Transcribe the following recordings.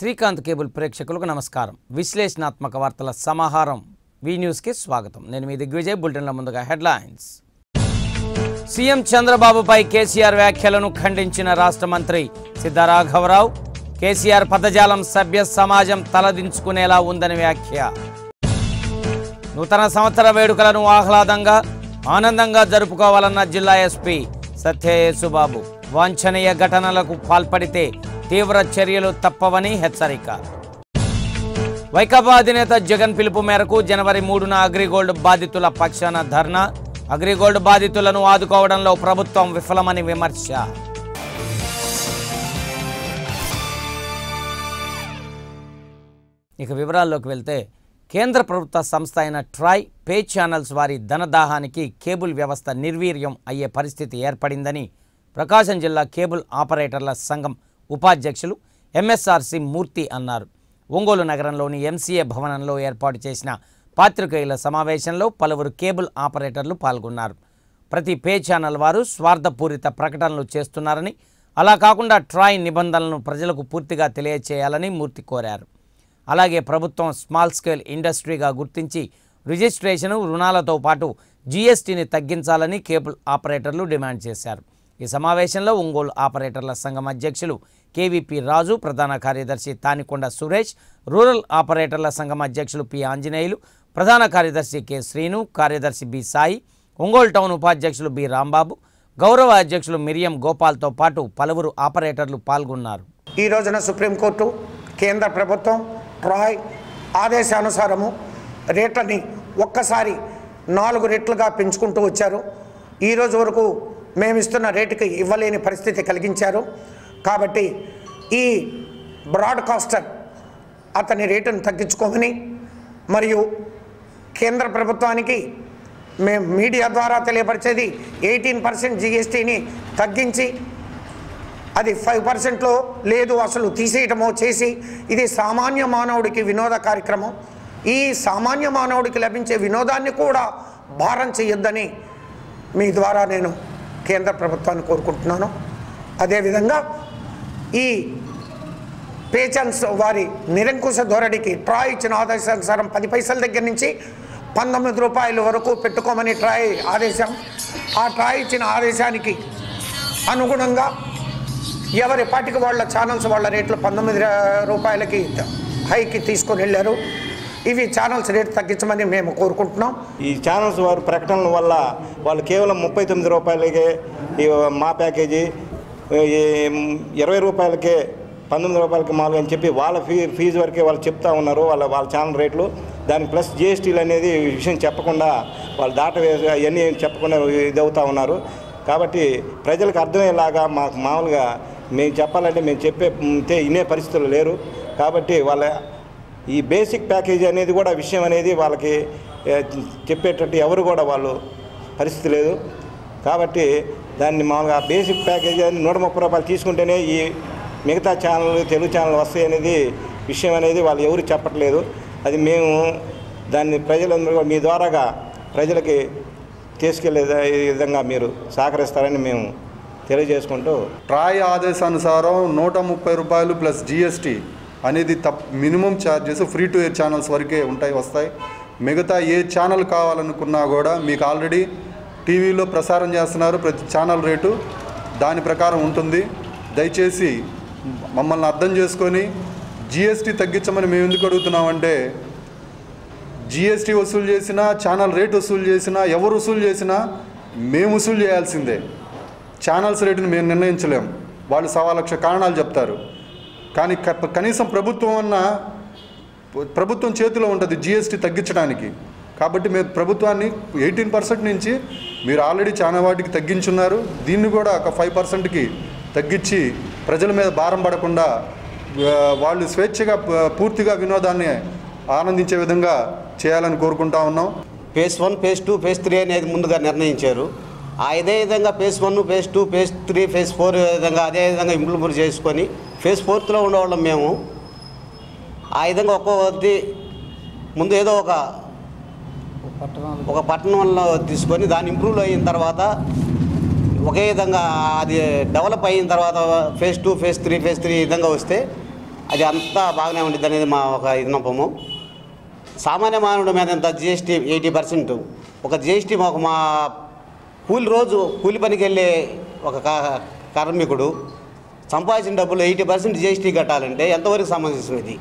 Srikanth cable ప్రేక్షకులకు నమస్కారం విశ్లేషణాత్మక వార్తల సమాహారం వి న్యూస్కి స్వాగతం నేను మీ దిగ్విజయ్ బులెటిన్ల ముందుగా హెడ్లైన్స్ సీఎం చంద్రబాబుపై కేసీఆర్ వ్యాఖ్యలను ఖండించిన రాష్ట్ర మంత్రి సిద్ధరాఘవరావు కేసీఆర్ పదజాలం సభ్య సమాజం తలదించుకునేలా ఉందని వ్యాఖ్య నూతన సంవత్సర వేడుకలను ఆహ్లాదంగా ఆనందంగా జరుపుకోవాలన్న జిల్లా ఎస్పీ సత్య యేసుబాబు వాంఛనీయ ఘటనలకు పాల్పడితే తీవ్ర చర్యలు తప్పవని హెచ్చరిక వైకాపా అధినేత జగన్ పిలుపు మేరకు జనవరి మూడున అగ్రిగోల్డ్ బాధితుల పక్షాన ధర్నా అగ్రిగోల్డ్ బాధితులను ఆదుకోవడంలో ప్రభుత్వం విఫలమని విమర్శ ఇక వివరాల్లోకి వెళ్తే కేంద్ర ప్రభుత్వ సంస్థ అయిన ట్రాయ్ పే ఛానల్స్ వారి ధనదాహానికి కేబుల్ వ్యవస్థ నిర్వీర్యం అయ్యే పరిస్థితి ఏర్పడిందని ప్రకాశం జిల్లా కేబుల్ ఆపరేటర్ల సంఘం ఉపాధ్యక్షులు ఎంఎస్ఆర్సి మూర్తి అన్నారు ఒంగోలు నగరంలోని ఎంసీఏ భవనంలో ఏర్పాటు చేసిన పాత్రికేయుల సమావేశంలో పలువురు కేబుల్ ఆపరేటర్లు పాల్గొన్నారు ప్రతి పే ఛానల్ వారు స్వార్థపూరిత ప్రకటనలు చేస్తున్నారని అలా కాకుండా ట్రాయ్ నిబంధనలను ప్రజలకు పూర్తిగా తెలియచేయాలని మూర్తి కోరారు అలాగే ప్రభుత్వం స్మాల్ స్కేల్ ఇండస్ట్రీగా గుర్తించి రిజిస్ట్రేషను రుణాలతో పాటు జీఎస్టీని తగ్గించాలని కేబుల్ ఆపరేటర్లు డిమాండ్ చేశారు ఈ సమావేశంలో ఒంగోలు ఆపరేటర్ల సంఘం అధ్యక్షులు కేవీపీ రాజు ప్రధాన కార్యదర్శి తానికొండ సురేష్ రూరల్ ఆపరేటర్ల సంఘం అధ్యక్షులు పి ఆంజనేయులు ప్రధాన కార్యదర్శి కె శ్రీను కార్యదర్శి బి సాయి ఒంగోలు టౌన్ ఉపాధ్యక్షులు బి రాంబాబు గౌరవ అధ్యక్షులు మిరియం గోపాల్తో పాటు పలువురు ఆపరేటర్లు పాల్గొన్నారు ఈ రోజున సుప్రీంకోర్టు కేంద్ర ప్రభుత్వం ట్రాయ్ ఆదేశానుసారము రేట్లని ఒక్కసారి నాలుగు రెట్లుగా పెంచుకుంటూ వచ్చారు ఈ రోజు వరకు మేము ఇస్తున్న రేటుకి ఇవ్వలేని పరిస్థితి కలిగించారు కాబట్టి ఈ బ్రాడ్కాస్టర్ అతని రేటును తగ్గించుకోమని మరియు కేంద్ర ప్రభుత్వానికి మేము మీడియా ద్వారా తెలియపరిచేది ఎయిటీన్ పర్సెంట్ జిఎస్టీని తగ్గించి అది ఫైవ్ పర్సెంట్లో లేదు అసలు తీసేయటమో చేసి ఇది సామాన్య మానవుడికి వినోద కార్యక్రమం ఈ సామాన్య మానవుడికి లభించే వినోదాన్ని కూడా భారం చేయొద్దని మీ ద్వారా నేను కేంద్ర ప్రభుత్వాన్ని కోరుకుంటున్నాను అదేవిధంగా ఈ పేచన్స్ వారి నిరంకుశ ధోరణికి ట్రాయ్ ఇచ్చిన ఆదేశానుసారం పది పైసల దగ్గర నుంచి పంతొమ్మిది రూపాయల వరకు పెట్టుకోమని ట్రాయ్ ఆదేశం ఆ ట్రాయ్ ఇచ్చిన ఆదేశానికి అనుగుణంగా ఎవరి పాటికి వాళ్ళ ఛానల్స్ వాళ్ళ రేట్లు పంతొమ్మిది ర- రూపాయలకి హైకి తీసుకొని వెళ్ళారు ఇవి ఛానల్స్ రేటు తగ్గించమని మేము కోరుకుంటున్నాం ఈ ఛానల్స్ వారి ప్రకటనల వల్ల వాళ్ళు కేవలం ముప్పై తొమ్మిది రూపాయలకే ఈ మా ప్యాకేజీ ఈ ఇరవై రూపాయలకే పంతొమ్మిది రూపాయలకి మాలు అని చెప్పి వాళ్ళ ఫీ ఫీజు వరకే వాళ్ళు చెప్తా ఉన్నారు వాళ్ళ వాళ్ళ ఛానల్ రేట్లు దానికి ప్లస్ జిఎస్టీలు అనేది ఈ విషయం చెప్పకుండా వాళ్ళు దాట వేసి అవన్నీ చెప్పకుండా ఇది అవుతా ఉన్నారు కాబట్టి ప్రజలకు అర్థమయ్యేలాగా మాకు మామూలుగా మేము చెప్పాలంటే మేము చెప్పే ఉంటే వినే పరిస్థితులు లేరు కాబట్టి వాళ్ళ ఈ బేసిక్ ప్యాకేజీ అనేది కూడా విషయం అనేది వాళ్ళకి ఏ, చెప్పేటట్టు ఎవరు కూడా వాళ్ళు పరిస్థితి లేదు కాబట్టి దాన్ని మామూలుగా బేసిక్ ప్యాకేజీ అని నూట ముప్పై రూపాయలు తీసుకుంటేనే ఈ మిగతా ఛానల్ తెలుగు ఛానల్ వస్తాయి అనేది విషయం అనేది వాళ్ళు ఎవరు చెప్పట్లేదు అది మేము దాన్ని ప్రజలందరూ కూడా మీ ద్వారాగా ప్రజలకి తీసుకెళ్లే ఈ విధంగా మీరు సహకరిస్తారని మేము తెలియజేసుకుంటూ ట్రాయ్ ఆదేశానుసారం నూట ముప్పై రూపాయలు ప్లస్ జిఎస్టీ అనేది తప్ minimum charges free to air channels వరకే ఉంటాయి వస్తాయి మిగతా ఏ ఛానల్ కావాలనుకున్నా కూడా మీకు ఆల్రెడీ టీవీలో ప్రసారం చేస్తున్నారు ప్రతి ఛానల్ రేటు దాని ప్రకారం ఉంటుంది దయచేసి మమ్మల్ని అర్థం చేసుకొని జిఎస్టీ తగ్గించమని మేము ఎందుకు అడుగుతున్నామంటే జిఎస్టీ వసూలు చేసినా ఛానల్ రేట్ వసూలు చేసినా ఎవరు వసూలు చేసినా మేము వసూలు చేయాల్సిందే ఛానల్స్ రేటుని మేము నిర్ణయించలేం వాళ్ళు సవా లక్ష కారణాలు చెప్తారు కానీ క- కనీసం ప్రభుత్వం అన్న ప్రభుత్వం చేతిలో ఉంటుంది జిఎస్టీ తగ్గించడానికి కాబట్టి మేము ప్రభుత్వాన్ని ఎయిటీన్ పర్సెంట్ నుంచి మీరు ఆల్రెడీ చాలా వాటికి తగ్గించున్నారు దీన్ని కూడా ఒక ఫైవ్ పర్సెంట్కి తగ్గించి ప్రజల మీద భారం పడకుండా ఆ, వాళ్ళు స్వేచ్ఛగా ప- పూర్తిగా వినోదాన్ని ఆనందించే విధంగా చేయాలని కోరుకుంటా ఉన్నాం phase one phase two phase three అనేది ముందుగా నిర్ణయించారు ఆ ఇదే విధంగా phase one phase two phase three phase four విధంగా అదే విధంగా ఇంప్లిమెంట్ చేసుకొని ఫేజ్ ఫోర్త్లో ఉండేవాళ్ళం మేము ఆ విధంగా ఒక్కొక్కటి ముందు ఏదో ఒక ఒక పట్టణంలో తీసుకొని దాన్ని ఇంప్రూవ్ అయిన తర్వాత ఒకే విధంగా అది డెవలప్ అయిన తర్వాత phase two phase three phase three విధంగా వస్తే అది అంతా బాగానే ఉండిద్ది అనేది మా ఒక విన్నపము సామాన్య మానవుడి మీద ఎంత జిఎస్టీ ఎయిటీ పర్సెంట్ ఒక జిఎస్టీ మాకు మా కూలి రోజు కూలి పనికి వెళ్ళే ఒక కా- కార్మికుడు సంపాదించిన డబ్బులు ఎయిటీ పర్సెంట్ జిఎస్టీ కట్టాలంటే ఎంతవరకు సమంజసం ఇది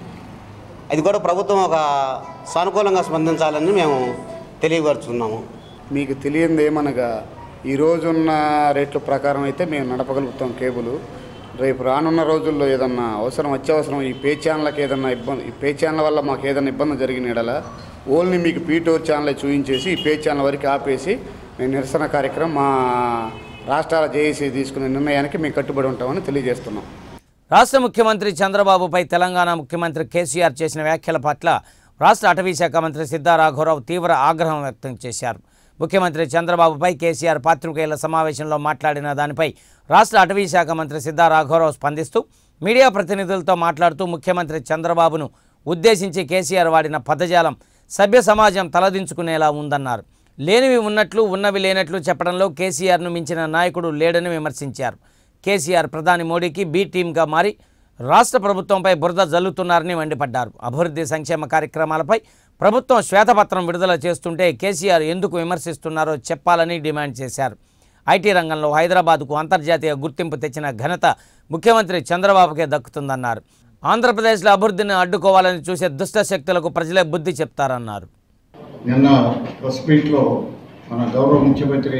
అది కూడా ప్రభుత్వం ఒక సానుకూలంగా స్పందించాలని మేము తెలియపరుచున్నాము మీకు తెలియంది ఏమనగా ఈ రోజున్న రేట్ల ప్రకారం అయితే మేము నడపగలుగుతాం కేబుల్ రేపు రానున్న రోజుల్లో ఏదన్నా అవసరం అత్యవసరం ఈ పే ఛానళ్ళకి ఏదన్నా ఇబ్బంది ఈ పే ఛానల్ వల్ల మాకు ఏదైనా ఇబ్బంది జరిగిన యెడల ఓన్లీ మీకు పీటోర్ ఛానల్ చూపించేసి ఈ పే ఛానల్ వరకు ఆపేసి మేము నిరసన కార్యక్రమం మా రాష్ట్రాల జేఏసీ తీసుకునే నిర్ణయానికి మేము కట్టుబడి ఉంటామని తెలియజేస్తున్నాం రాష్ట్ర ముఖ్యమంత్రి చంద్రబాబుపై తెలంగాణ ముఖ్యమంత్రి కేసీఆర్ చేసిన వ్యాఖ్యల పట్ల రాష్ట్ర అటవీ శాఖ మంత్రి సిద్ధా రాఘవరావు తీవ్ర ఆగ్రహం వ్యక్తం చేశారు ముఖ్యమంత్రి చంద్రబాబుపై కేసీఆర్ పాత్రికేయుల సమావేశంలో మాట్లాడిన దానిపై రాష్ట్ర అటవీ శాఖ మంత్రి సిద్ధా రాఘవరావు స్పందిస్తూ మీడియా ప్రతినిధులతో మాట్లాడుతూ ముఖ్యమంత్రి చంద్రబాబును ఉద్దేశించి కేసీఆర్ వాడిన పదజాలం సభ్య సమాజం తలదించుకునేలా ఉందన్నారు లేనివి ఉన్నట్లు ఉన్నవి లేనట్లు చెప్పడంలో కేసీఆర్ను మించిన నాయకుడు లేడని విమర్శించారు కేసీఆర్ ప్రధాని మోడీకి బి టీమ్గా మారి రాష్ట్ర ప్రభుత్వంపై బురద జల్లుతున్నారని మండిపడ్డారు అభివృద్ధి సంక్షేమ కార్యక్రమాలపై ప్రభుత్వం శ్వేతపత్రం విడుదల చేస్తుంటే కేసీఆర్ ఎందుకు విమర్శిస్తున్నారో చెప్పాలని డిమాండ్ చేశారు ఐటీ రంగంలో హైదరాబాద్కు అంతర్జాతీయ గుర్తింపు తెచ్చిన ఘనత ముఖ్యమంత్రి చంద్రబాబుకే దక్కుతుందన్నారు ఆంధ్రప్రదేశ్లో అభివృద్ధిని అడ్డుకోవాలని చూసే దుష్ట శక్తులకు ప్రజలే బుద్ధి చెప్తారన్నారు నిన్న ప్రెస్ మీట్లో మన గౌరవ ముఖ్యమంత్రి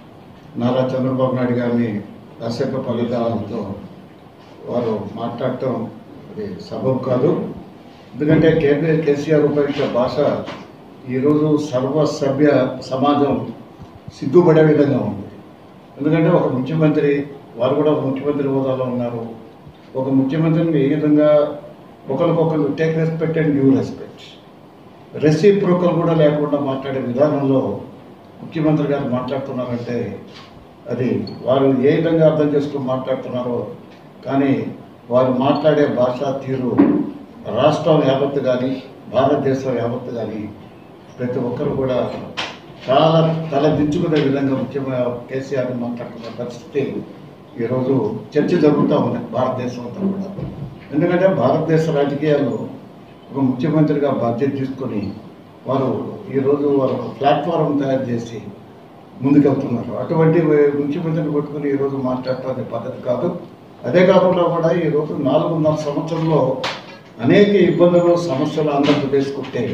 నారా చంద్రబాబు నాయుడు గారిని కాసేపు పలుదాలతో వారు మాట్లాడటం అది సబబు కాదు ఎందుకంటే కేబీ కేసీఆర్ ఉపయోగించే భాష ఈరోజు సర్వసభ్య సమాజం సిగ్గుపడే విధంగా ఉంది ఎందుకంటే ఒక ముఖ్యమంత్రి వారు కూడా ఒక ముఖ్యమంత్రి హోదాలో ఉన్నారు ఒక ముఖ్యమంత్రిని ఏ విధంగా ఒకరికొకరు take respect and give respect reciprocal కూడా లేకుండా మాట్లాడే విధానంలో ముఖ్యమంత్రి గారు మాట్లాడుతున్నారంటే అది వారు ఏ విధంగా అర్థం చేసుకుని మాట్లాడుతున్నారో కానీ వారు మాట్లాడే భాషా తీరు రాష్ట్రం యావత్తు కానీ భారతదేశం యావత్తు కానీ ప్రతి ఒక్కరు కూడా చాలా తల దించుకునే విధంగా ముఖ్యమైన కేసీఆర్ని మాట్లాడుతున్న పరిస్థితి ఈరోజు చర్చ జరుగుతూ ఉంది భారతదేశం అంతా కూడా ఎందుకంటే భారతదేశ రాజకీయాల్లో ఒక ముఖ్యమంత్రిగా బాధ్యత తీసుకొని వారు ఈరోజు వారు ఒక ప్లాట్ఫారం తయారు చేసి ముందుకెళ్తున్నారు అటువంటి ముఖ్యమంత్రిని పట్టుకుని ఈరోజు మాట్లాడటం అనే పద్ధతి కాదు అదే కాకుండా కూడా ఈరోజు నాలుగున్నర సంవత్సరంలో అనేక ఇబ్బందులు సమస్యలు ఆంధ్రప్రదేశ్ కొట్టే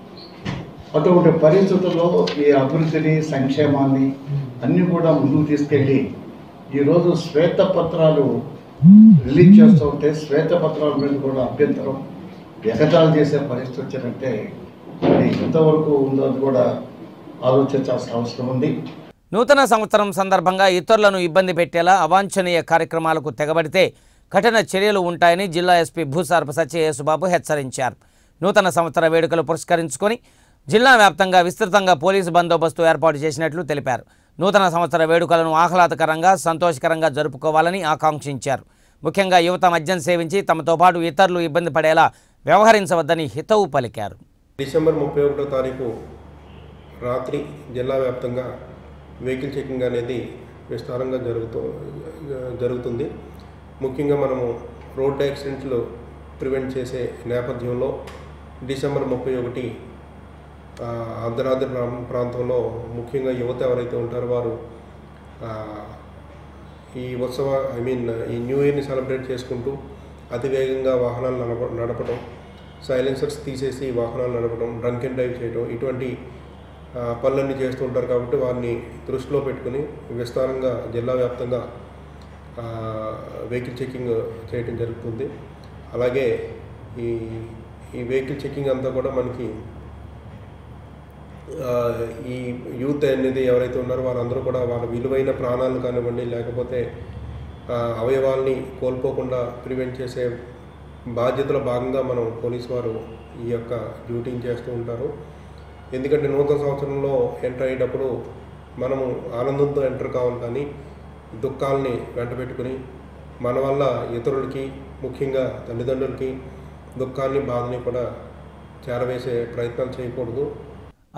అటువంటి పరిస్థితుల్లో ఈ అభివృద్ధిని సంక్షేమాన్ని అన్నీ కూడా ముందుకు తీసుకెళ్ళి ఈరోజు శ్వేతపత్రాలు రిలీజ్ చేస్తూ ఉంటే శ్వేతపత్రాల మీద కూడా అభ్యంతరం ఎగతాళి చేసే పరిస్థితి వచ్చిందంటే అది ఎంతవరకు ఉందో అది కూడా ఆలోచించాల్సిన అవసరం ఉంది నూతన సంవత్సరం సందర్భంగా ఇతరులను ఇబ్బంది పెట్టేలా అవాంఛనీయ కార్యక్రమాలకు తెగబడితే కఠిన చర్యలు ఉంటాయని జిల్లా ఎస్పీ భూసారపు సత్య యేసుబాబు హెచ్చరించారు నూతన సంవత్సర వేడుకలు పురస్కరించుకొని జిల్లా వ్యాప్తంగా విస్తృతంగా పోలీసు బందోబస్తు ఏర్పాటు చేసినట్లు తెలిపారు నూతన సంవత్సర వేడుకలను ఆహ్లాదకరంగా సంతోషకరంగా జరుపుకోవాలని ఆకాంక్షించారు ముఖ్యంగా యువత మద్యం సేవించి తమతో పాటు ఇతరులు ఇబ్బంది పడేలా వ్యవహరించవద్దని హితవు పలికారు డిసెంబర్ ముప్పై ఒకటో తారీఖు రాత్రి జిల్లా వ్యాప్తంగా వెహికల్ చెకింగ్ అనేది విస్తారంగా జరుగుతూ జరుగుతుంది ముఖ్యంగా మనము రోడ్ యాక్సిడెంట్లు ప్రివెంట్ చేసే నేపథ్యంలో డిసెంబర్ ముప్పై ఒకటి ఆ, అర్ధరాత్రి ప్రా- ప్రాంతంలో ముఖ్యంగా యువత ఎవరైతే ఉంటారో వారు ఆ, ఈ ఉత్సవ ఐ మీన్ ఈ న్యూ ఇయర్ని సెలబ్రేట్ చేసుకుంటూ అతి వేగంగా వాహనాలు నడప నడపడం సైలెన్సర్స్ తీసేసి వాహనాలు నడపడం డ్రంక్ అండ్ డ్రైవ్ చేయడం ఇటువంటి ఆ, పనులన్నీ చేస్తూ ఉంటారు కాబట్టి వారిని దృష్టిలో పెట్టుకుని విస్తారంగా జిల్లా వ్యాప్తంగా ఆ, వెహికల్ చెకింగ్ చేయడం జరుగుతుంది అలాగే ఈ ఈ వెహికల్ చెకింగ్ అంతా కూడా మనకి ఆ, ఈ యూత్ అనేది ఎవరైతే ఉన్నారో వారందరూ కూడా వాళ్ళ విలువైన ప్రాణాలు కానివ్వండి లేకపోతే ఆ, అవయవాల్ని కోల్పోకుండా ప్రివెంట్ చేసే బాధ్యతలో భాగంగా మనం పోలీస్ వారు ఈ యొక్క డ్యూటీని చేస్తూ ఉంటారు ఎందుకంటే నూతన సంవత్సరంలో ఎంటర్ అయ్యేటప్పుడు మనము ఆనందంతో ఎంటర్ కావాలి కానీ దుఃఖాలని వెంట పెట్టుకుని మన వల్ల ఇతరులకి ముఖ్యంగా తల్లిదండ్రులకి దుఃఖాన్ని బాధని కూడా చేరవేసే ప్రయత్నాలు చేయకూడదు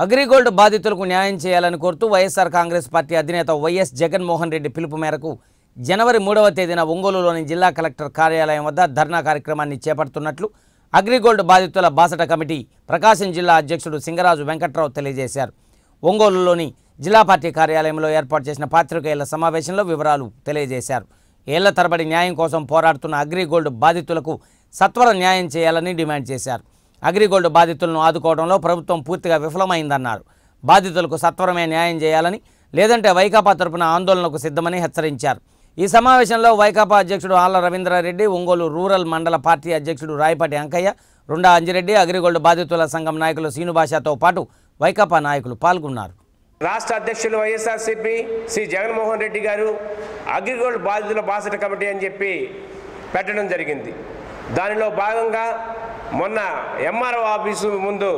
అగ్రిగోల్డ్ బాధితులకు న్యాయం చేయాలని కోరుతూ వైఎస్ఆర్ కాంగ్రెస్ పార్టీ అధినేత వైఎస్ జగన్మోహన్ రెడ్డి పిలుపు మేరకు జనవరి మూడవ తేదీన ఒంగోలులోని జిల్లా కలెక్టర్ కార్యాలయం వద్ద ధర్నా కార్యక్రమాన్ని చేపడుతున్నట్లు అగ్రిగోల్డ్ బాధితుల బాసట కమిటీ ప్రకాశం జిల్లా అధ్యక్షుడు సింగరాజు వెంకట్రావు తెలియజేశారు ఒంగోలులోని జిల్లా పార్టీ కార్యాలయంలో ఏర్పాటు చేసిన పాత్రికేయుల సమావేశంలో వివరాలు తెలియజేశారు ఏళ్ల తరబడి న్యాయం కోసం పోరాడుతున్న అగ్రిగోల్డ్ బాధితులకు సత్వర న్యాయం చేయాలని డిమాండ్ చేశారు అగ్రిగోల్డ్ బాధితులను ఆదుకోవడంలో ప్రభుత్వం పూర్తిగా విఫలమైందన్నారు బాధితులకు సత్వరమే న్యాయం చేయాలని లేదంటే వైకాపా తరపున ఆందోళనకు సిద్ధమని హెచ్చరించారు ఈ సమావేశంలో వైకాపా అధ్యక్షుడు ఆళ్ల రవీంద్రారెడ్డి ఒంగోలు రూరల్ మండల పార్టీ అధ్యక్షుడు రాయపాటి అంకయ్య రుండా అంజిరెడ్డి అగ్రిగోల్డ్ బాధితుల సంఘం నాయకులు శ్రీనుభాషతో పాటు వైకాపా నాయకులు పాల్గొన్నారు రాష్ట్ర అధ్యక్షులు వైఎస్ఆర్సీపీ శ్రీ జగన్మోహన్ రెడ్డి గారు అగ్రిగోల్డ్ బాధితుల బాసట కమిటీ అని చెప్పి పెట్టడం జరిగింది దానిలో భాగంగా మొన్న ఎంఆర్ఓ ఆఫీసు ముందు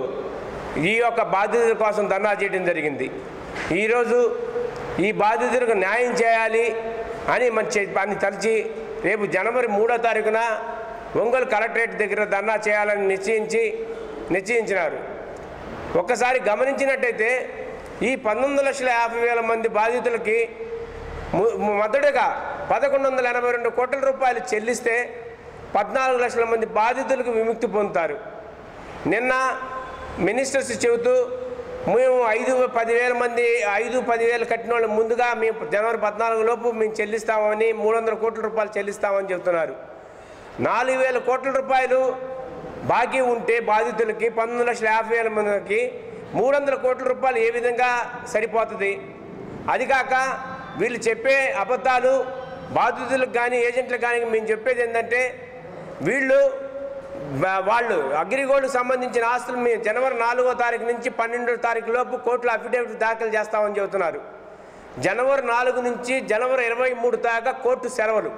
ఈ యొక్క బాధితుల కోసం ధర్నా చేయడం జరిగింది ఈరోజు ఈ బాధితులకు న్యాయం చేయాలి అని మంచి అని తలిచి రేపు జనవరి మూడో తారీఖున ఒంగోలు కలెక్టరేట్ దగ్గర ధర్నా చేయాలని నిశ్చయించి నిశ్చయించినారు ఒక్కసారి గమనించినట్టయితే ఈ పంతొమ్మిది లక్షల యాభై వేల మంది బాధితులకి ము- మొదటగా పదకొండు వందల ఎనభై రెండు కోట్ల రూపాయలు చెల్లిస్తే పద్నాలుగు లక్షల మంది బాధితులకు విముక్తి పొందుతారు నిన్న మినిస్టర్స్ చెబుతూ మేము ఐదు పదివేల మంది ఐదు పదివేలు కట్టిన వాళ్ళు ముందుగా మేము జనవరి పద్నాలుగు లోపు మేము చెల్లిస్తామని మూడు వందల కోట్ల రూపాయలు చెల్లిస్తామని చెబుతున్నారు నాలుగు వేల కోట్ల రూపాయలు బాకీ ఉంటే బాధితులకి పంతొమ్మిది లక్షల యాభై వేల మందికి మూడు వందల కోట్ల రూపాయలు ఏ విధంగా సరిపోతుంది అది కాక వీళ్ళు చెప్పే అబద్ధాలు బాధితులకు కానీ ఏజెంట్లకు కానీ మేము చెప్పేది ఏంటంటే వీళ్ళు వా- వాళ్ళు అగ్రిగోల్డ్కి సంబంధించిన ఆస్తులు మేము జనవరి నాలుగో తారీఖు నుంచి పన్నెండో తారీఖు లోపు కోర్టులో అఫిడవిట్ దాఖలు చేస్తామని చెబుతున్నారు జనవరి నాలుగు నుంచి జనవరి ఇరవై మూడు దాకా కోర్టు సెలవులు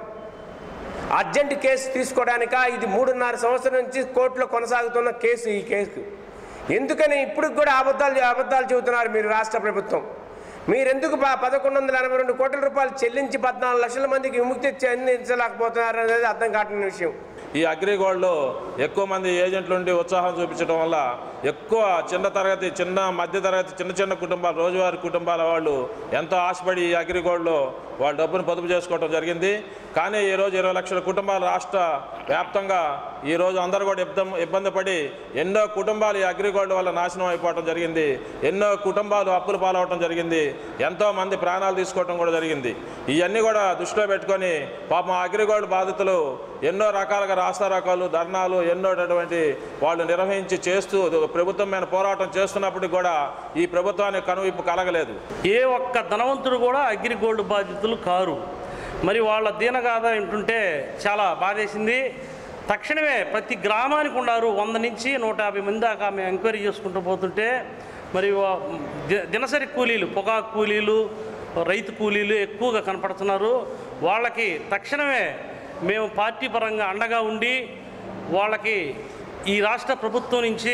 అర్జెంట్ కేసు తీసుకోవడానిక ఇది మూడున్నర సంవత్సరం నుంచి కోర్టులో కొనసాగుతున్న కేసు ఈ కేసు ఎందుకని ఇప్పుడు కూడా అబద్ధాలు అబద్ధాలు చెబుతున్నారు మీరు రాష్ట్ర ప్రభుత్వం మీరెందుకు ప- పదకొండు వందల ఎనభై రెండు కోట్ల రూపాయలు చెల్లించి పద్నాలుగు లక్షల మందికి విముక్తి చెందించలేకపోతున్నారు అనేది అర్థం కావట్లేని విషయం ఈ అగ్రిగోల్డ్లో ఎక్కువ మంది ఏజెంట్లు ఉండి ఉత్సాహం చూపించడం వల్ల ఎక్కువ చిన్న తరగతి చిన్న మధ్య తరగతి చిన్న చిన్న కుటుంబాలు రోజువారీ కుటుంబాల వాళ్ళు ఎంతో ఆశపడి ఈ అగ్రిగోల్డ్లో వాళ్ళ డబ్బును పొదుపు చేసుకోవడం జరిగింది కానీ ఈరోజు ఇరవై లక్షల కుటుంబాలు రాష్ట్ర వ్యాప్తంగా ఈరోజు అందరూ కూడా ఇబ్బంది ఇబ్బంది పడి ఎన్నో కుటుంబాలు ఈ అగ్రిగోల్డ్ వల్ల నాశనం అయిపోవడం జరిగింది ఎన్నో కుటుంబాలు అప్పులు పాలవటం జరిగింది ఎంతో మంది ప్రాణాలు తీసుకోవడం కూడా జరిగింది ఇవన్నీ కూడా దృష్టిలో పెట్టుకొని పాపం అగ్రిగోల్డ్ బాధితులు ఎన్నో రకాలుగా రాస్తారోకాలు ధర్నాలు ఎన్నోటటువంటి వాళ్ళు నిర్వహించి చేస్తూ ప్రభుత్వం మీద పోరాటం చేస్తున్నప్పటికీ కూడా ఈ ప్రభుత్వానికి కనువిప్పు కలగలేదు ఏ ఒక్క ధనవంతుడు కూడా అగ్రిగోల్డ్ బాధితులు కారు మరి వాళ్ళ దీనగాథ వింటుంటే చాలా బాధేసింది తక్షణమే ప్రతి గ్రామానికి ఉన్నారు వంద నుంచి నూట యాభై మంది దాకా మేము ఎంక్వైరీ చేసుకుంటూ పోతుంటే మరి వా- ది- దినసరి కూలీలు పొగాకు కూలీలు రైతు కూలీలు ఎక్కువగా కనపడుతున్నారు వాళ్ళకి తక్షణమే మేము పార్టీ పరంగా అండగా ఉండి వాళ్ళకి ఈ రాష్ట్ర ప్రభుత్వం నుంచి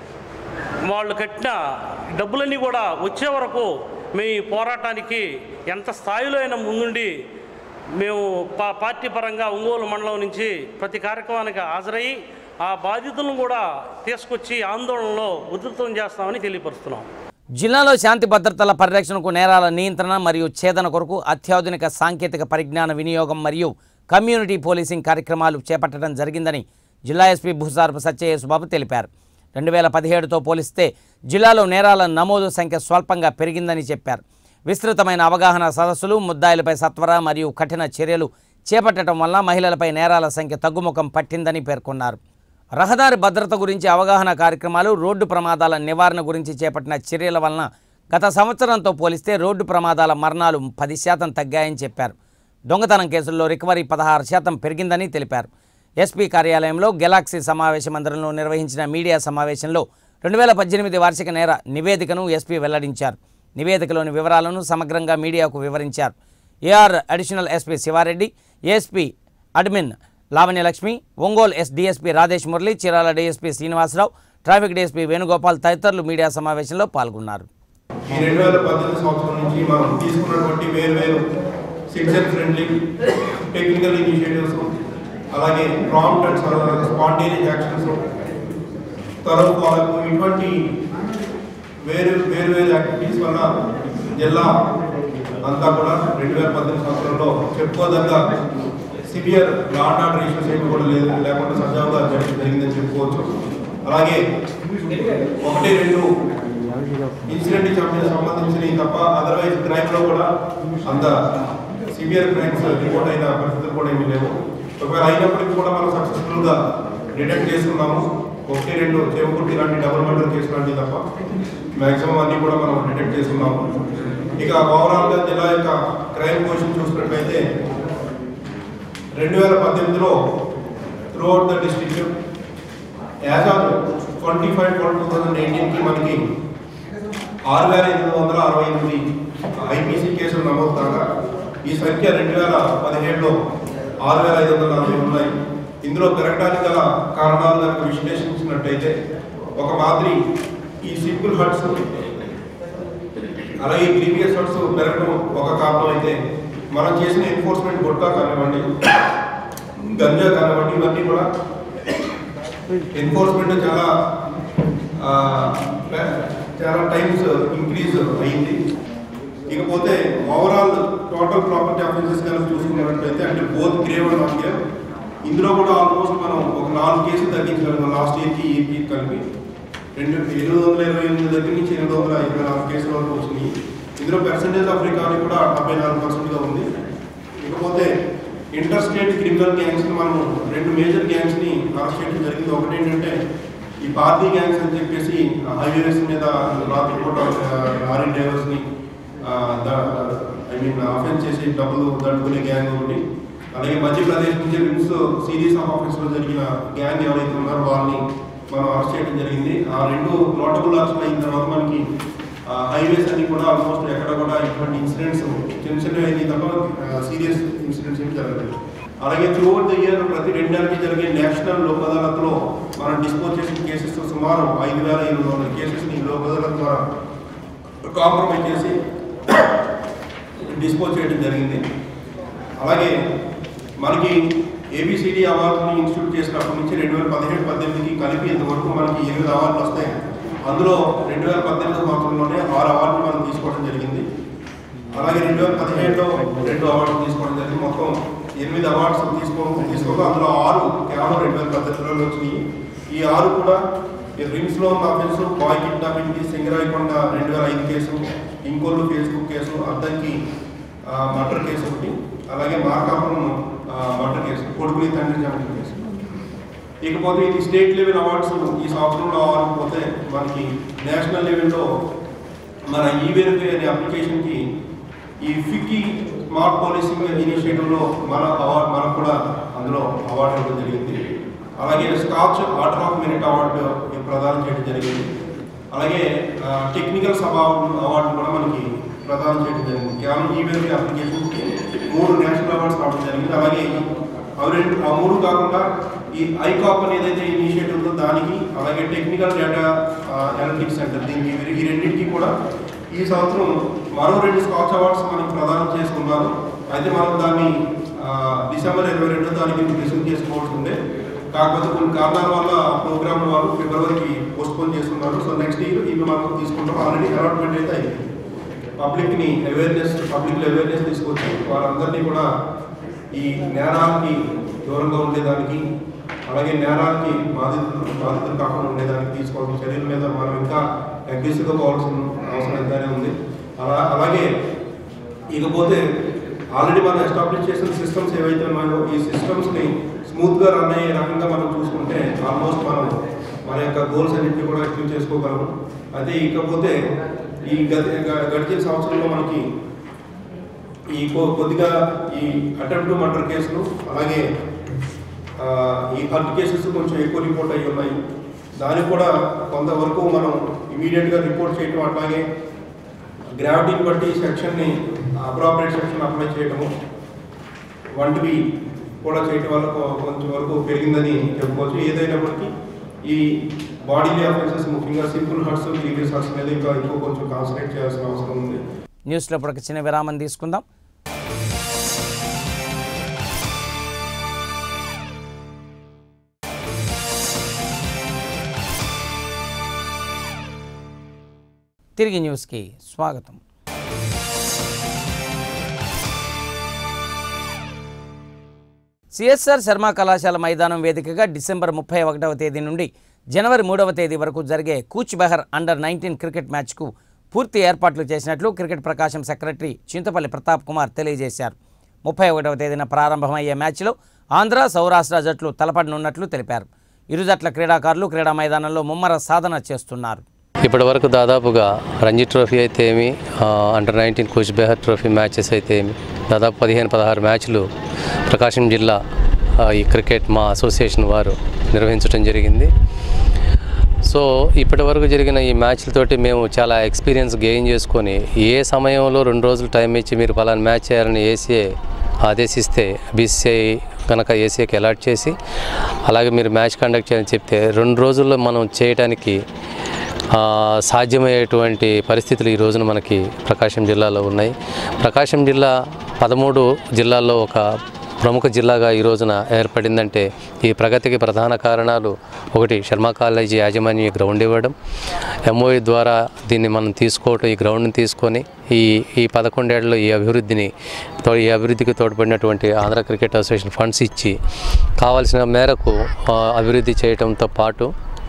వాళ్ళు కట్టిన డబ్బులన్నీ కూడా వచ్చే వరకు మేము ఈ పోరాటానికి ఎంత స్థాయిలో అయినా ముందుండి మేము పా పార్టీ పరంగా ఒంగోలు మండలం నుంచి ప్రతి కార్యక్రమానికి హాజరయ్యి ఆ బాధితులను కూడా తీసుకొచ్చి ఆందోళనలో ఉధృతం చేస్తామని తెలియపరుస్తున్నాం జిల్లాలో శాంతి భద్రతల పరిరక్షణకు నేరాల నియంత్రణ మరియు ఛేదన కొరకు అత్యాధునిక సాంకేతిక పరిజ్ఞాన వినియోగం మరియు కమ్యూనిటీ పోలీసింగ్ కార్యక్రమాలు చేపట్టడం జరిగిందని జిల్లా ఎస్పీ భూసారపు సత్యయేసుబాబు తెలిపారు రెండు వేల పదిహేడుతో పోలిస్తే జిల్లాలో నేరాల నమోదు సంఖ్య స్వల్పంగా పెరిగిందని చెప్పారు విస్తృతమైన అవగాహన సదస్సులు ముద్దాయిలపై సత్వర మరియు కఠిన చర్యలు చేపట్టడం వల్ల మహిళలపై నేరాల సంఖ్య తగ్గుముఖం పట్టిందని పేర్కొన్నారు రహదారి భద్రత గురించి అవగాహన కార్యక్రమాలు రోడ్డు ప్రమాదాల నివారణ గురించి చేపట్టిన చర్యల వలన గత సంవత్సరంతో పోలిస్తే రోడ్డు ప్రమాదాల మరణాలు పది శాతం తగ్గాయని చెప్పారు దొంగతనం కేసుల్లో రికవరీ పదహారు శాతం పెరిగిందని తెలిపారు ఎస్పీ కార్యాలయంలో గెలాక్సీ సమావేశ మందిరంలో నిర్వహించిన మీడియా సమావేశంలో రెండు వేల పద్దెనిమిది వార్షిక నేర నివేదికను ఎస్పీ వెల్లడించారు నివేదికలోని వివరాలను సమగ్రంగా మీడియాకు వివరించారు AR additional SP Shiva Reddy ASP admin Lavanya Lakshmi Ongole S DSP Radhesh Murali Chirala DSP Srinivasa Rao traffic DSP Venugopal తదితరులు మీడియా సమావేశంలో పాల్గొన్నారు ఈ రెండు వేల పద్దెనిమిది సంవత్సరం నుంచి మనం తీసుకున్నటువంటి వేరు వేరు సిటిజన్ ఫ్రెండ్లీ టెక్నికల్ ఇనిషియేటివ్స్ అలాగే ప్రాంప్ట్ అండ్ స్పాంటేనియస్ యాక్షన్స్ తరువాత వాళ్ళకు ఇటువంటి వేరు వేరు వేరు యాక్టివిటీస్ వల్ల జిల్లా అంతా కూడా రెండు వేల పద్దెనిమిది సంవత్సరంలో చెప్పుకోదగ్గ severe law and order issues ఏమి కూడా లేదు లేకుండా సజావుగా జరగ- జరిగిందని చెప్పుకోవచ్చు అలాగే ఒకటి రెండు ఇన్సిడెంట్ సంబంధించినవి తప్ప అదర్వైజ్ క్రైమ్ లో కూడా అంత సివియర్ క్రైమ్స్ రిపోర్ట్ అయిన పరిస్థితులు కూడా ఏమీ లేవు ఒకవేళ అయినప్పటికీ కూడా మనం సక్సెస్ఫుల్ గా డిటెక్ట్ చేసుకున్నాము ఒకటి రెండు చేపకుర్తి ఇలాంటి డబుల్ మర్డర్ కేసు లాంటివి తప్ప మాక్సిమం అన్ని కూడా మనం డిటెక్ట్ చేసుకున్నాము ఇక ఓవరాల్ గా జిల్లా యొక్క క్రైమ్ పొజిషన్ చూసినట్లయితే రెండు వేల పద్దెనిమిదిలో throughout the district as of twenty five twelve two thousand ఎయిటీన్కి మనకి ఆరు వేల ఎనిమిది వందల అరవై ఎనిమిది ఐపీసీ కేసులు నమోదు కాగా ఈ సంఖ్య రెండు వేల పదిహేడులో ఆరు వేల ఐదు వందల నలభై ఉన్నాయి ఇందులో పెరగడానికి గల కారణాలు కనుక విశ్లేషించినట్టయితే ఒక మాదిరి ఈ సింపుల్ హట్స్ అలాగే ప్రీవియస్ హట్స్ పెరగడం ఒక కారణం అయితే మనం చేసిన ఎన్ఫోర్స్మెంట్ గుట్కా కానివ్వండి గంజా కానివ్వండి ఇవన్నీ కూడా ఎన్ఫోర్స్మెంట్ చాలా ఆ, చాలా టైమ్స్ ఇంక్రీజ్ అయింది ఇకపోతే ఓవరాల్ టోటల్ ప్రాపర్టీ ఆఫెన్సెస్ కనుక చూసుకున్నట్లయితే అంటే both grave and non grave ఇందులో కూడా ఆల్మోస్ట్ మనం ఒక నాలుగు కేసులు తగ్గించగలిగాం లాస్ట్ ఇయర్కి ఈ ఇయర్కి కలిపి రెండు ఎనిమిది వందల ఇరవై ఎనిమిది దగ్గర నుంచి ఎనిమిది వందల ఇరవై నాలుగు కేసుల వరకు వచ్చినాయి ఇందులో పర్సంటేజ్ ఆఫ్ రికవరీ కూడా డెబ్బై నాలుగు పర్సెంట్గా ఉంది ఇకపోతే ఇంటర్ స్టేట్ క్రిమినల్ గ్యాంగ్స్ మనం రెండు మేజర్ గ్యాంగ్స్ ని అరెస్ట్ చేయడం జరిగింది ఒకటి ఏంటంటే ఈ పార్టీ గ్యాంగ్స్ అని చెప్పేసి హైవేస్ మీద రాత్రిపూట ఆ, లారీ డ్రైవర్స్ ని ఐ మీన్ అఫెన్స్ చేసి డబ్బులు దండుకునే గ్యాంగ్ ఒకటి అలాగే మధ్యప్రదేశ్ నుంచి విమ్స్ సిరీస్ ఆఫ్ ఆఫీస్ లో జరిగిన గ్యాంగ్ ఎవరైతే ఉన్నారో వాళ్ళని మనం అరెస్ట్ చేయడం జరిగింది ఆ రెండు నోటబుల్ అరెస్ట్ అయిన తర్వాత మనకి హైవేస్ అన్ని కూడా ఆల్మోస్ట్ ఎక్కడ కూడా ఇటువంటి ఇన్సిడెంట్స్ చిన్న చిన్న అయినాయి తప్ప సీరియస్ ఇన్సిడెంట్స్ ఏమి జరగలేదు అలాగే త్రూఅవుట్ ద ఇయర్ ప్రతి రెండేళ్ళకి జరిగే నేషనల్ లోక్ అదాలత్లో మనం డిస్పోజ్ చేసిన కేసెస్ సుమారు ఐదు వేల ఎనిమిది వందల కేసెస్ని లోక్ అదాలత్ ద్వారా కాంప్రమైజ్ చేసి డిస్పోజ్ చేయడం జరిగింది అలాగే మనకి ఏబిసిడి అవార్డుని ఇన్స్టిట్యూట్ చేసినప్పటి నుంచి రెండు వేల పదిహేడు పద్దెనిమిదికి కలిపి ఇంతవరకు మనకి ఎనిమిది అవార్డులు వస్తాయి అందులో రెండు వేల పద్దెనిమిది సంవత్సరంలోనే ఆరు అవార్డులు మనం తీసుకోవడం జరిగింది అలాగే రెండు వేల పదిహేడులో రెండు అవార్డులు తీసుకోవడం జరిగింది మొత్తం ఎనిమిది అవార్డ్స్ తీసుకో తీసుకోగా అందులో ఆరు కేవలం రెండు వేల పద్దెనిమిదిలో వచ్చినాయి ఈ ఆరు కూడా ఈ రిమ్స్లో ఉన్న అఫెన్స్ బాయ్ కిడ్నాపింగ్కి సింగరాయకొండ రెండు వేల ఐదు కేసు ఇంకోళ్ళు Facebook case Addanki murder case ఒకటి అలాగే మార్కాపురం మర్డర్ కేసు కొడుకుని తండ్రి చంపిన కేసు ఇకపోతే ఇది స్టేట్ లెవెల్ అవార్డ్స్ ఈ సంవత్సరంలో అవార్డు పోతే మనకి నేషనల్ లెవెల్లో మన ఈ వెరిఫై అనే అప్లికేషన్కి ఈ ఫిక్కీ స్మార్ట్ పోలీసింగ్ ఇనిషియేటివ్లో మన అవార్డు మనకు కూడా అందులో అవార్డు ఇవ్వడం జరిగింది అలాగే Skoch order of merit award ప్రదానం చేయడం జరిగింది అలాగే టెక్నికల్ సభ అవార్డు కూడా మనకి ప్రదానం చేయడం జరిగింది కేవలం ఈ వెరిఫై అప్లికేషన్కి మూడు నేషనల్ అవార్డ్స్ రావడం జరిగింది అలాగే అవి రెండు ఆ మూడు కాకుండా ఈ ఐకాప్ అని ఏదైతే ఇనిషియేటివ్ ఉందో దానికి అలాగే టెక్నికల్ డేటా అనలిటిక్స్ సెంటర్ దీనికి ఇవి- ఈ రెండింటికి కూడా ఈ సంవత్సరం మరో రెండు స్కాచ్ అవార్డ్స్ మనకి ప్రదానం చేసుకున్నారు అయితే మనం దాన్ని ఆ, డిసెంబర్ ఇరవై రెండు దానికి రిసీవ్ చేసుకోవాల్సి ఉండే కాకపోతే కొన్ని కారణాల వల్ల ఆ ప్రోగ్రామ్ వాళ్ళు ఫిబ్రవరికి పోస్ట్పోన్ చేస్తున్నారు సో నెక్స్ట్ ఇయర్ ఇవి మనం తీసుకుంటాం ఆల్రెడీ అలాట్మెంట్ అయితే అయింది పబ్లిక్ని అవేర్నెస్ పబ్లిక్ అవేర్నెస్ తీసుకొచ్చి వారందరినీ కూడా ఈ నేరాలకి దూరంగా ఉండేదానికి అలాగే నేరాలకి బాధితులు బాధితులు కాకుండా ఉండేదానికి తీసుకోవాల్సిన చర్యల మీద మనం ఇంకా అగ్రెసివ్గా పోవాల్సిన అవసరం ఎంతైనా ఉంది అలా అలాగే ఇకపోతే ఆల్రెడీ మనం ఎస్టాబ్లిష్ చేసిన సిస్టమ్స్ ఏవైతే ఉన్నాయో ఈ సిస్టమ్స్ని స్మూత్గా రన్ అయ్యే రకంగా మనం చూసుకుంటే ఆల్మోస్ట్ మనం మన యొక్క గోల్స్ అన్నింటినీ కూడా అచీవ్ చేసుకోగలము అదే ఇకపోతే ఈ గతి గ- గడిచిన సంవత్సరంలో మనకి ఈ కొ- కొద్దిగా ఈ అటెంప్ట్ మర్డర్ కేసులు అలాగే ఆ, ఈ హర్ట్ కేసెస్ కొంచెం ఎక్కువ రిపోర్ట్ అయ్యి ఉన్నాయి దానికి కూడా కొంతవరకు మనం ఇమీడియట్గా రిపోర్ట్ చేయటం అట్లాగే గ్రావిటీని బట్టి సెక్షన్ని అప్రాపరేట్ సెక్షన్ అప్లై చేయటము వంటివి కూడా చేయటం వల్ల కొ- కొంచెం వరకు పెరిగిందని చెప్పుకోవచ్చు ఏదైనప్పటికీ ఈ బాడీలీ అఫెన్సెస్ ముఖ్యంగా సింపుల్ హర్ట్స్ ప్రీవియస్ హర్ట్స్ మీద ఇంకా ఎక్కువ కొంచెం కాన్సన్ట్రేట్ చేయాల్సిన అవసరం ఉంది న్యూస్లో ఇప్పుడు ఒక చిన్న విరామం తీసుకుందాం తిరిగి న్యూస్కి స్వాగతం సిఎస్ఆర్ శర్మ కళాశాల మైదానం వేదికగా డిసెంబర్ ముప్పై ఒకటవ తేదీ నుండి జనవరి మూడవ తేదీ వరకు జరిగే Cooch Behar under nineteen cricket మ్యాచ్కు పూర్తి ఏర్పాట్లు చేసినట్లు క్రికెట్ ప్రకాశం సెక్రటరీ చింతపల్లి ప్రతాప్ కుమార్ తెలియజేశారు ముప్పై ఒకటవ తేదీన ప్రారంభమయ్యే మ్యాచ్లో ఆంధ్ర సౌరాష్ట్ర జట్లు తలపడనున్నట్లు తెలిపారు ఇరు జట్ల క్రీడాకారులు క్రీడా మైదానంలో ముమ్మర సాధన చేస్తున్నారు ఇప్పటి వరకు దాదాపుగా రంజీ ట్రోఫీ అయితే ఏమి ఆ, under nineteen Cooch Behar trophy matches అయితే ఏమి దాదాపు పదిహేను పదహారు మ్యాచ్లు ప్రకాశం జిల్లా ఆ, ఈ క్రికెట్ మా అసోసియేషన్ వారు నిర్వహించడం జరిగింది సో ఇప్పటి వరకు జరిగిన ఈ మ్యాచ్లతోటి మేము చాలా ఎక్స్పీరియన్స్ గెయిన్ చేసుకొని ఏ సమయంలో రెండు రోజులు టైం ఇచ్చి మీరు పలానా మ్యాచ్ చేయాలని ఏసీఏ ఆదేశిస్తే బీసీఐ కనుక ఏసీఐకి అలాట్ చేసి అలాగే మీరు మ్యాచ్ కండక్ట్ చేయాలని చెప్తే రెండు రోజుల్లో మనం చేయడానికి ఆ, సాధ్యమయ్యేటువంటి పరిస్థితులు ఈ రోజున మనకి ప్రకాశం జిల్లాలో ఉన్నాయి ప్రకాశం జిల్లా పదమూడు జిల్లాల్లో ఒక ప్రముఖ జిల్లాగా ఈ రోజున ఏర్పడిందంటే ఈ ప్రగతికి ప్రధాన కారణాలు ఒకటి శర్మ కాలేజీ యాజమాన్యం ఈ గ్రౌండ్ ఇవ్వడం ఎంఓఈ ద్వారా దీన్ని మనం తీసుకోవటం ఈ గ్రౌండ్ని తీసుకొని ఈ ఈ పదకొండేళ్లలో ఈ అభివృద్ధిని తో ఈ అభివృద్ధికి తోడ్పడినటువంటి ఆంధ్ర క్రికెట్ అసోసియేషన్ ఫండ్స్ ఇచ్చి కావాల్సిన మేరకు ఆ, అభివృద్ధి చేయడంతో పాటు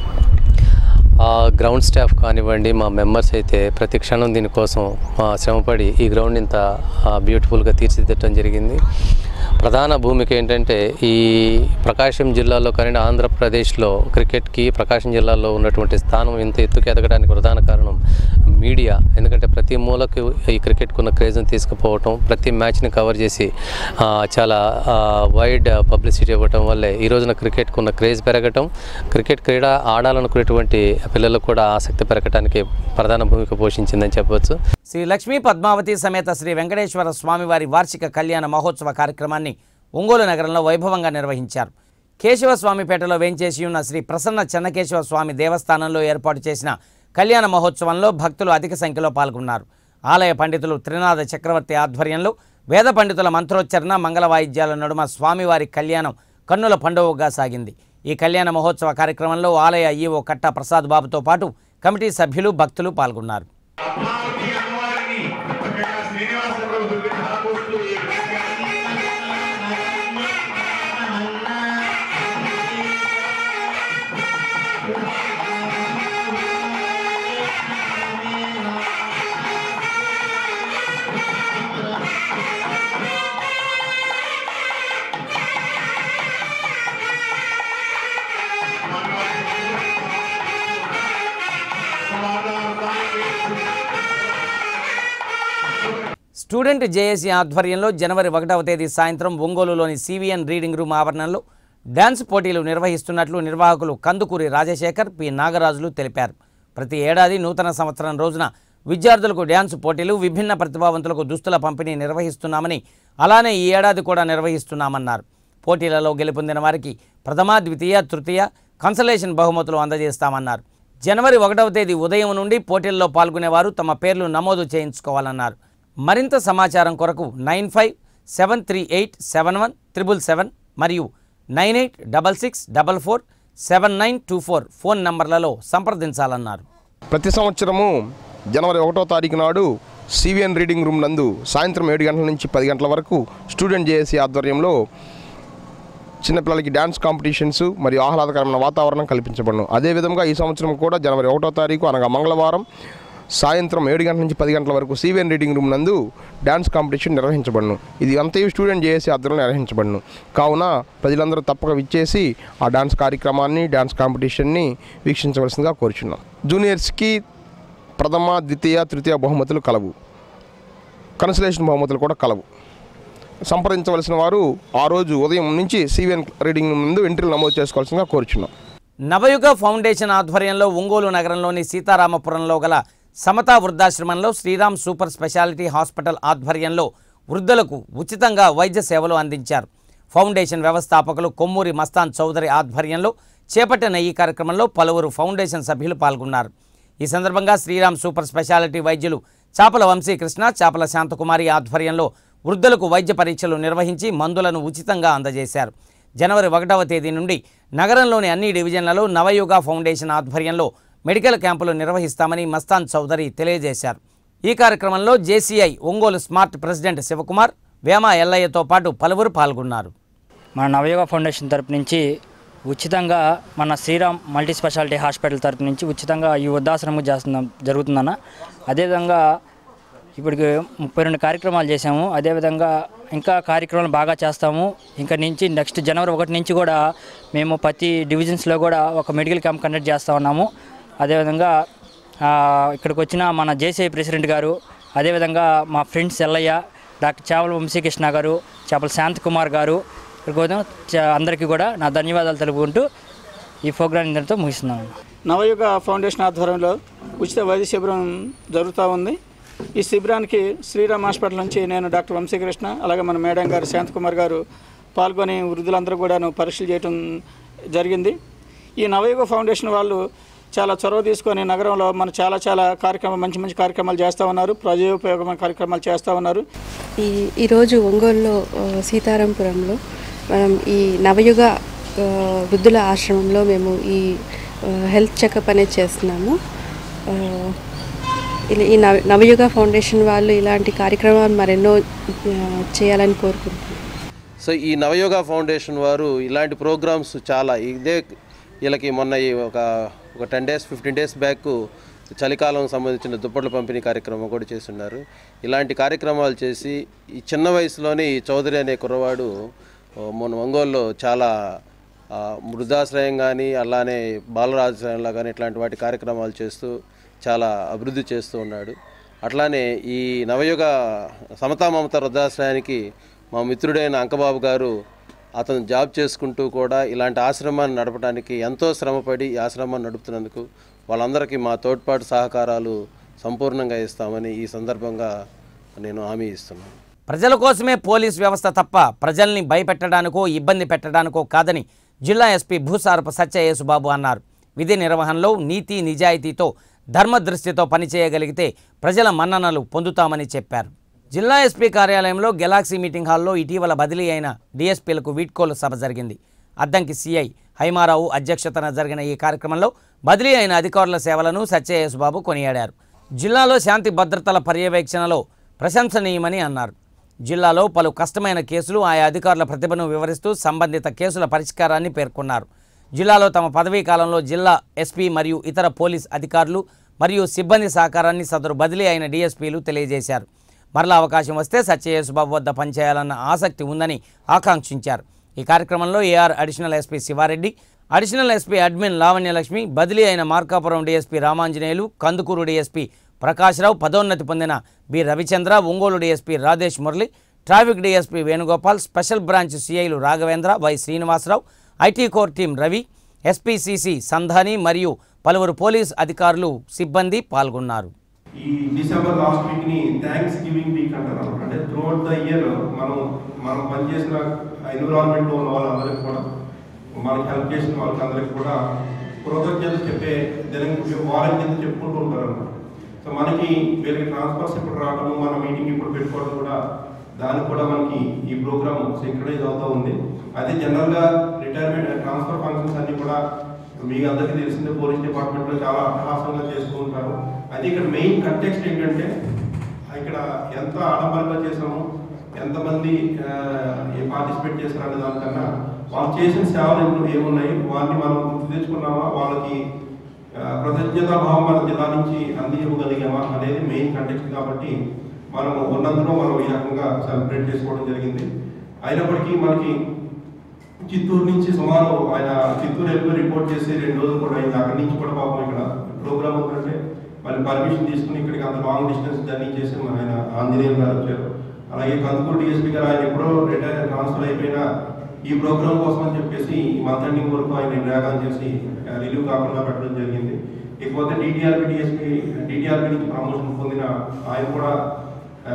ఆ గ్రౌండ్ స్టాఫ్ కానివ్వండి మా మెంబర్స్ అయితే ప్రతి క్షణం దీనికోసం ఆ, శ్రమపడి ఈ గ్రౌండ్ ఇంత బ్యూటిఫుల్గా తీర్చిదిద్దటం జరిగింది ప్రధాన భూమిక ఏంటంటే ఈ ప్రకాశం జిల్లాలో కానీ ఆంధ్రప్రదేశ్లో క్రికెట్కి ప్రకాశం జిల్లాలో ఉన్నటువంటి స్థానం ఇంత ఎత్తుకు ఎదగడానికి ప్రధాన కారణం మీడియా ఎందుకంటే ప్రతి మూలకు ఈ క్రికెట్కు ఉన్న క్రేజ్ని తీసుకుపోవటం ప్రతి మ్యాచ్ని కవర్ చేసి ఆ, చాలా వైడ్ పబ్లిసిటీ ఇవ్వటం వల్లే ఈ రోజున క్రికెట్కు ఉన్న క్రేజ్ పెరగటం క్రికెట్ క్రీడ ఆడాలనుకునేటువంటి పిల్లలకు కూడా ఆసక్తి పెరగటానికి ప్రధాన భూమిక పోషించిందని చెప్పవచ్చు శ్రీ లక్ష్మీ పద్మావతి సమేత శ్రీ వెంకటేశ్వర స్వామివారి వార్షిక కళ్యాణ మహోత్సవ కార్యక్రమాన్ని ఒంగోలు నగరంలో వైభవంగా నిర్వహించారు కేశవస్వామిపేటలో వేంచేసి ఉన్న శ్రీ ప్రసన్న చెన్నకేశవ స్వామి దేవస్థానంలో ఏర్పాటు చేసిన కళ్యాణ మహోత్సవంలో భక్తులు అధిక సంఖ్యలో పాల్గొన్నారు ఆలయ పండితులు త్రినాథ చక్రవర్తి ఆధ్వర్యంలో వేద పండితుల మంత్రోచ్చరణ మంగళ వాయిద్యాల నడుమ స్వామివారి కళ్యాణం కన్నుల పండుగగా సాగింది ఈ కళ్యాణ మహోత్సవ కార్యక్రమంలో ఆలయ ఈవో కట్టా ప్రసాద్ బాబుతో పాటు కమిటీ సభ్యులు భక్తులు పాల్గొన్నారు స్టూడెంట్ జేఏసీ ఆధ్వర్యంలో జనవరి ఒకటవ తేదీ సాయంత్రం ఒంగోలులోని సివిఎన్ రీడింగ్ రూమ్ ఆవరణలో డ్యాన్స్ పోటీలు నిర్వహిస్తున్నట్లు నిర్వాహకులు కందుకూరి రాజశేఖర్ పి నాగరాజులు తెలిపారు ప్రతి ఏడాది నూతన సంవత్సరం రోజున విద్యార్థులకు డ్యాన్స్ పోటీలు విభిన్న ప్రతిభావంతులకు దుస్తుల పంపిణీ నిర్వహిస్తున్నామని అలానే ఈ ఏడాది కూడా నిర్వహిస్తున్నామన్నారు పోటీలలో గెలుపొందిన వారికి ప్రథమ ద్వితీయ తృతీయ కన్సలేషన్ బహుమతులు అందజేస్తామన్నారు జనవరి ఒకటవ తేదీ ఉదయం నుండి పోటీల్లో పాల్గొనేవారు తమ పేర్లు నమోదు చేయించుకోవాలన్నారు మరింత సమాచారం కొరకు nine five seven three eight seven one triple seven మరియు nine eight double six double four seven nine two four phone నంబర్లలో సంప్రదించాలన్నారు ప్రతి సంవత్సరము జనవరి ఒకటో తారీఖు నాడు సివిఎన్ రీడింగ్ రూమ్ నందు సాయంత్రం ఏడు గంటల నుంచి పది గంటల వరకు స్టూడెంట్ జేఏసీ ఆధ్వర్యంలో చిన్నపిల్లలకి డ్యాన్స్ కాంపిటీషన్స్ మరియు ఆహ్లాదకరమైన వాతావరణం కల్పించబడను అదేవిధంగా ఈ సంవత్సరం కూడా జనవరి ఒకటో తారీఖు అనగా మంగళవారం సాయంత్రం ఏడు గంటల నుంచి పది గంటల వరకు సివిఎన్ రీడింగ్ రూమ్ నందు డ్యాన్స్ కాంపిటీషన్ నిర్వహించబడను ఇది అంతయు స్టూడెంట్ చేసి ఆధ్వర్యంలో నిర్వహించబడను కావున ప్రజలందరూ తప్పక విచ్చేసి ఆ డ్యాన్స్ కార్యక్రమాన్ని డ్యాన్స్ కాంపిటీషన్ని వీక్షించవలసిందిగా కోరుచున్నాం జూనియర్స్కి ప్రథమ ద్వితీయ తృతీయ బహుమతులు కలవు కన్సలేషన్ బహుమతులు కూడా కలవు సంప్రదించవలసిన వారు ఆ రోజు ఉదయం నుంచి సివిఎన్ రీడింగ్ ముందు ఎంట్రీలు నమోదు చేసుకోవాల్సిందిగా కోరుచున్నాం నవయుగ ఫౌండేషన్ ఆధ్వర్యంలో ఒంగోలు నగరంలోని సీతారామపురంలో గల సమతా వృద్ధాశ్రమంలో శ్రీరామ్ సూపర్ స్పెషాలిటీ హాస్పిటల్ ఆధ్వర్యంలో వృద్ధులకు ఉచితంగా వైద్య సేవలు అందించారు ఫౌండేషన్ వ్యవస్థాపకులు కొమ్మూరి మస్తాన్ చౌదరి ఆధ్వర్యంలో చేపట్టిన ఈ కార్యక్రమంలో పలువురు ఫౌండేషన్ సభ్యులు పాల్గొన్నారు ఈ సందర్భంగా శ్రీరామ్ సూపర్ స్పెషాలిటీ వైద్యులు చాపల వంశీకృష్ణ చాపల శాంతకుమారి ఆధ్వర్యంలో వృద్ధులకు వైద్య పరీక్షలు నిర్వహించి మందులను ఉచితంగా అందజేశారు జనవరి ఒకటవ తేదీ నుండి నగరంలోని అన్ని డివిజన్లలో నవయుగ ఫౌండేషన్ ఆధ్వర్యంలో మెడికల్ క్యాంపులు నిర్వహిస్తామని మస్తాన్ చౌదరి తెలియజేశారు ఈ కార్యక్రమంలో JCI Ongole smart president Sivakumar Vema ఎల్లయ్యతో పాటు పలువురు పాల్గొన్నారు మన నవయోగ ఫౌండేషన్ తరపు నుంచి ఉచితంగా మన శ్రీరామ్ మల్టీ స్పెషాలిటీ హాస్పిటల్ తరపు నుంచి ఉచితంగా ఈ వృద్ధాశ్రమం చేస్తున్నాం జరుగుతుందన్న అదేవిధంగా ఇప్పటికి ముప్పై రెండు కార్యక్రమాలు చేసాము అదేవిధంగా ఇంకా కార్యక్రమాలు బాగా చేస్తాము ఇంకా నుంచి నెక్స్ట్ జనవరి ఒకటి నుంచి కూడా మేము ప్రతి డివిజన్స్లో కూడా ఒక మెడికల్ క్యాంప్ కండక్ట్ చేస్తూ ఉన్నాము అదేవిధంగా ఆ, ఇక్కడికి వచ్చిన మన జేసీ ప్రెసిడెంట్ గారు అదేవిధంగా మా ఫ్రెండ్స్ ఎల్లయ్య డాక్టర్ చేపల వంశీకృష్ణ గారు చేపల శాంత్ కుమార్ గారు ఇక్కడికి వచ్చిన చ- అందరికీ కూడా నా ధన్యవాదాలు తెలుపుకుంటూ ఈ ప్రోగ్రాం ఇంతటితో ముగిస్తున్నాను నవయుగ ఫౌండేషన్ ఆధ్వర్యంలో ఉచిత వైద్య శిబిరం జరుగుతూ ఉంది ఈ శిబిరానికి శ్రీరామ్ హాస్పిటల్ నుంచి నేను డాక్టర్ వంశీకృష్ణ అలాగే మన మేడం గారు శాంతకుమార్ గారు పాల్గొని వృద్ధులందరూ కూడాను పరీక్షలు చేయడం జరిగింది ఈ నవయుగ ఫౌండేషన్ వాళ్ళు చాలా చొరవ తీసుకొని నగరంలో మన చాలా చాలా కార్యక్రమాలు మంచి మంచి కార్యక్రమాలు చేస్తూ ఉన్నారు ప్రజోపయోగమైన కార్యక్రమాలు చేస్తూ ఉన్నారు ఈ ఈరోజు ఒంగోలులో ఆ, సీతారాంపురంలో మనం ఈ నవయుగ ఆ, వృద్ధుల ఆశ్రమంలో మేము ఈ ఆ, హెల్త్ చెకప్ అనేది చేస్తున్నాము ఆ, ఇలా ఈ నవ నవయుగ ఫౌండేషన్ వాళ్ళు ఇలాంటి కార్యక్రమాలు మరెన్నో ఆ, చేయాలని కోరుకుంటున్నాను సో ఈ నవయోగ ఫౌండేషన్ వారు ఇలాంటి ప్రోగ్రామ్స్ చాలా ఇదే వీళ్ళకి మొన్న ఈ ఒక ఒక ten days fifteen days back చలికాలం సంబంధించిన దుప్పట్ల పంపిణీ కార్యక్రమం కూడా చేస్తున్నారు ఇలాంటి కార్యక్రమాలు చేసి ఈ చిన్న వయసులోనే ఈ చౌదరి అనే కుర్రవాడు ఓ, మొన్న ఒంగోలులో చాలా ఆ, వృద్ధాశ్రయం కానీ అలానే బాలరాజశ్రయంలో కానీ ఇట్లాంటి వాటి కార్యక్రమాలు చేస్తూ చాలా అభివృద్ధి చేస్తూ ఉన్నాడు అట్లానే ఈ నవయుగ సమతా మమత వృద్ధాశ్రయానికి మా మిత్రుడైన అంకబాబు గారు అతను జాబ్ చేసుకుంటూ కూడా ఇలాంటి ఆశ్రమాన్ని నడపడానికి ఎంతో శ్రమపడి ఈ ఆశ్రమాన్ని నడుపుతున్నందుకు వాళ్ళందరికీ మా తోడ్పాటు సహకారాలు సంపూర్ణంగా ఇస్తామని ఈ సందర్భంగా నేను హామీ ఇస్తున్నాను ప్రజల కోసమే పోలీస్ వ్యవస్థ తప్ప ప్రజల్ని భయపెట్టడానికో ఇబ్బంది పెట్టడానికో కాదని జిల్లా ఎస్పీ భూసారపు సత్యయేసుబాబు అన్నారు విధి నిర్వహణలో నీతి నిజాయితీతో ధర్మదృష్టితో పనిచేయగలిగితే ప్రజల మన్ననలు పొందుతామని చెప్పారు జిల్లా ఎస్పీ కార్యాలయంలో గెలాక్సీ మీటింగ్ హాల్లో ఇటీవల బదిలీ అయిన డీఎస్పీలకు వీడ్కోలు సభ జరిగింది అద్దంకి సీఐ హైమారావు అధ్యక్షతన జరిగిన ఈ కార్యక్రమంలో బదిలీ అయిన అధికారుల సేవలను సత్యయేసుబాబు కొనియాడారు జిల్లాలో శాంతి భద్రతల పర్యవేక్షణలో ప్రశంసనీయమని అన్నారు జిల్లాలో పలు కష్టమైన కేసులు ఆయా అధికారుల ప్రతిభను వివరిస్తూ సంబంధిత కేసుల పరిష్కారాన్ని పేర్కొన్నారు జిల్లాలో తమ పదవీ కాలంలో జిల్లా ఎస్పీ మరియు ఇతర పోలీస్ అధికారులు మరియు సిబ్బంది సహకారాన్ని సదరు బదిలీ అయిన డీఎస్పీలు తెలియజేశారు మరలా అవకాశం వస్తే సత్యయేసుబాబు వద్ద పనిచేయాలన్న ఆసక్తి ఉందని ఆకాంక్షించారు ఈ కార్యక్రమంలో AR additional SP Sivareddy additional SP admin Lavanyalakshmi బదిలీ అయిన మార్కాపురం డీఎస్పీ రామాంజనేయులు కందుకూరు డీఎస్పీ ప్రకాశ్రావు పదోన్నతి పొందిన B Ravichandra Ongole DSP Radhesh Murali traffic DSP Venugopal special branch సిఐలు Raghavendra Y Srinivasarao IT core team Ravi SPCC Sandhani మరియు పలువురు పోలీస్ అధికారులు సిబ్బంది పాల్గొన్నారు ఈ డిసెంబర్ లాస్ట్ వీక్ ని థ్యాంక్స్ గివింగ్ వీక్ అంటారు అంటే త్రూఅవుట్ ద ఇయర్ మనం మనం పనిచేసిన ఎన్విరాన్మెంట్ లో ఉన్న వాళ్ళందరికీ కూడా మనకి హెల్ప్ చేసిన వాళ్ళకందరికీ కూడా కృతజ్ఞతలు చెప్పే దానికి వారం కింద చెప్పుకుంటూ ఉంటారు అన్నమాట సో మనకి వీళ్ళకి ట్రాన్స్ఫర్స్ ఇప్పుడు రావడము మన మీటింగ్ ఇప్పుడు పెట్టుకోవడం కూడా దానికి కూడా మనకి ఈ ప్రోగ్రామ్ సింక్రనైజ్ అవుతూ ఉంది అదే జనరల్గా రిటైర్మెంట్ ట్రాన్స్ఫర్ ఫంక్షన్స్ అన్ని కూడా మీకు అందరికీ తెలిసిందే పోలీస్ డిపార్ట్మెంట్లో చాలా అట్టహాసంగా చేస్తూ ఉంటారు అయితే ఇక్కడ మెయిన్ కంటెక్స్ట్ ఏంటంటే ఇక్కడ ఎంత ఆడంబరంగా చేసాము ఎంతమంది పార్టిసిపేట్ చేశారు అనే దానికన్నా వాళ్ళు చేసిన సేవలు ఎన్నో ఏమున్నాయి వాటిని మనం గుర్తు తెచ్చుకున్నామా వాళ్ళకి ఆ, కృతజ్ఞతా భావం మన జిల్లా నుంచి అందించగలిగామా అనేది మెయిన్ కంటెక్స్ట్ కాబట్టి మనం ఉన్నందులో మనం ఈ రకంగా సెలబ్రేట్ చేసుకోవడం జరిగింది అయినప్పటికీ మనకి చిత్తూరు నుంచి సుమారు ఆయన చిత్తూరు వెళ్ళి రిపోర్ట్ చేసి రెండు రోజులు కూడా అయింది అక్కడి నుంచి కూడా పాపం ఇక్కడ ప్రోగ్రామ్ ఉందంటే మళ్ళీ పర్మిషన్ తీసుకుని ఇక్కడికి అంత లాంగ్ డిస్టెన్స్ జర్నీ చేసి మన ఆయన ఆంజనేయులు గారు వచ్చారు అలాగే కందుకూరు డిఎస్పీ గారు ఆయన ఎప్పుడో రిటైర్ ట్రాన్స్ఫర్ అయిపోయినా ఈ ప్రోగ్రామ్ కోసం అని చెప్పేసి ఈ మంత్ ఎండింగ్ వరకు ఆయన న్యాయం చేసి రిలీవ్ కాకుండా పెట్టడం జరిగింది ఇకపోతే డిటిఆర్పి డిఎస్పీ డిటిఆర్పి నుంచి ప్రమోషన్ పొందిన ఆయన కూడా ఆ,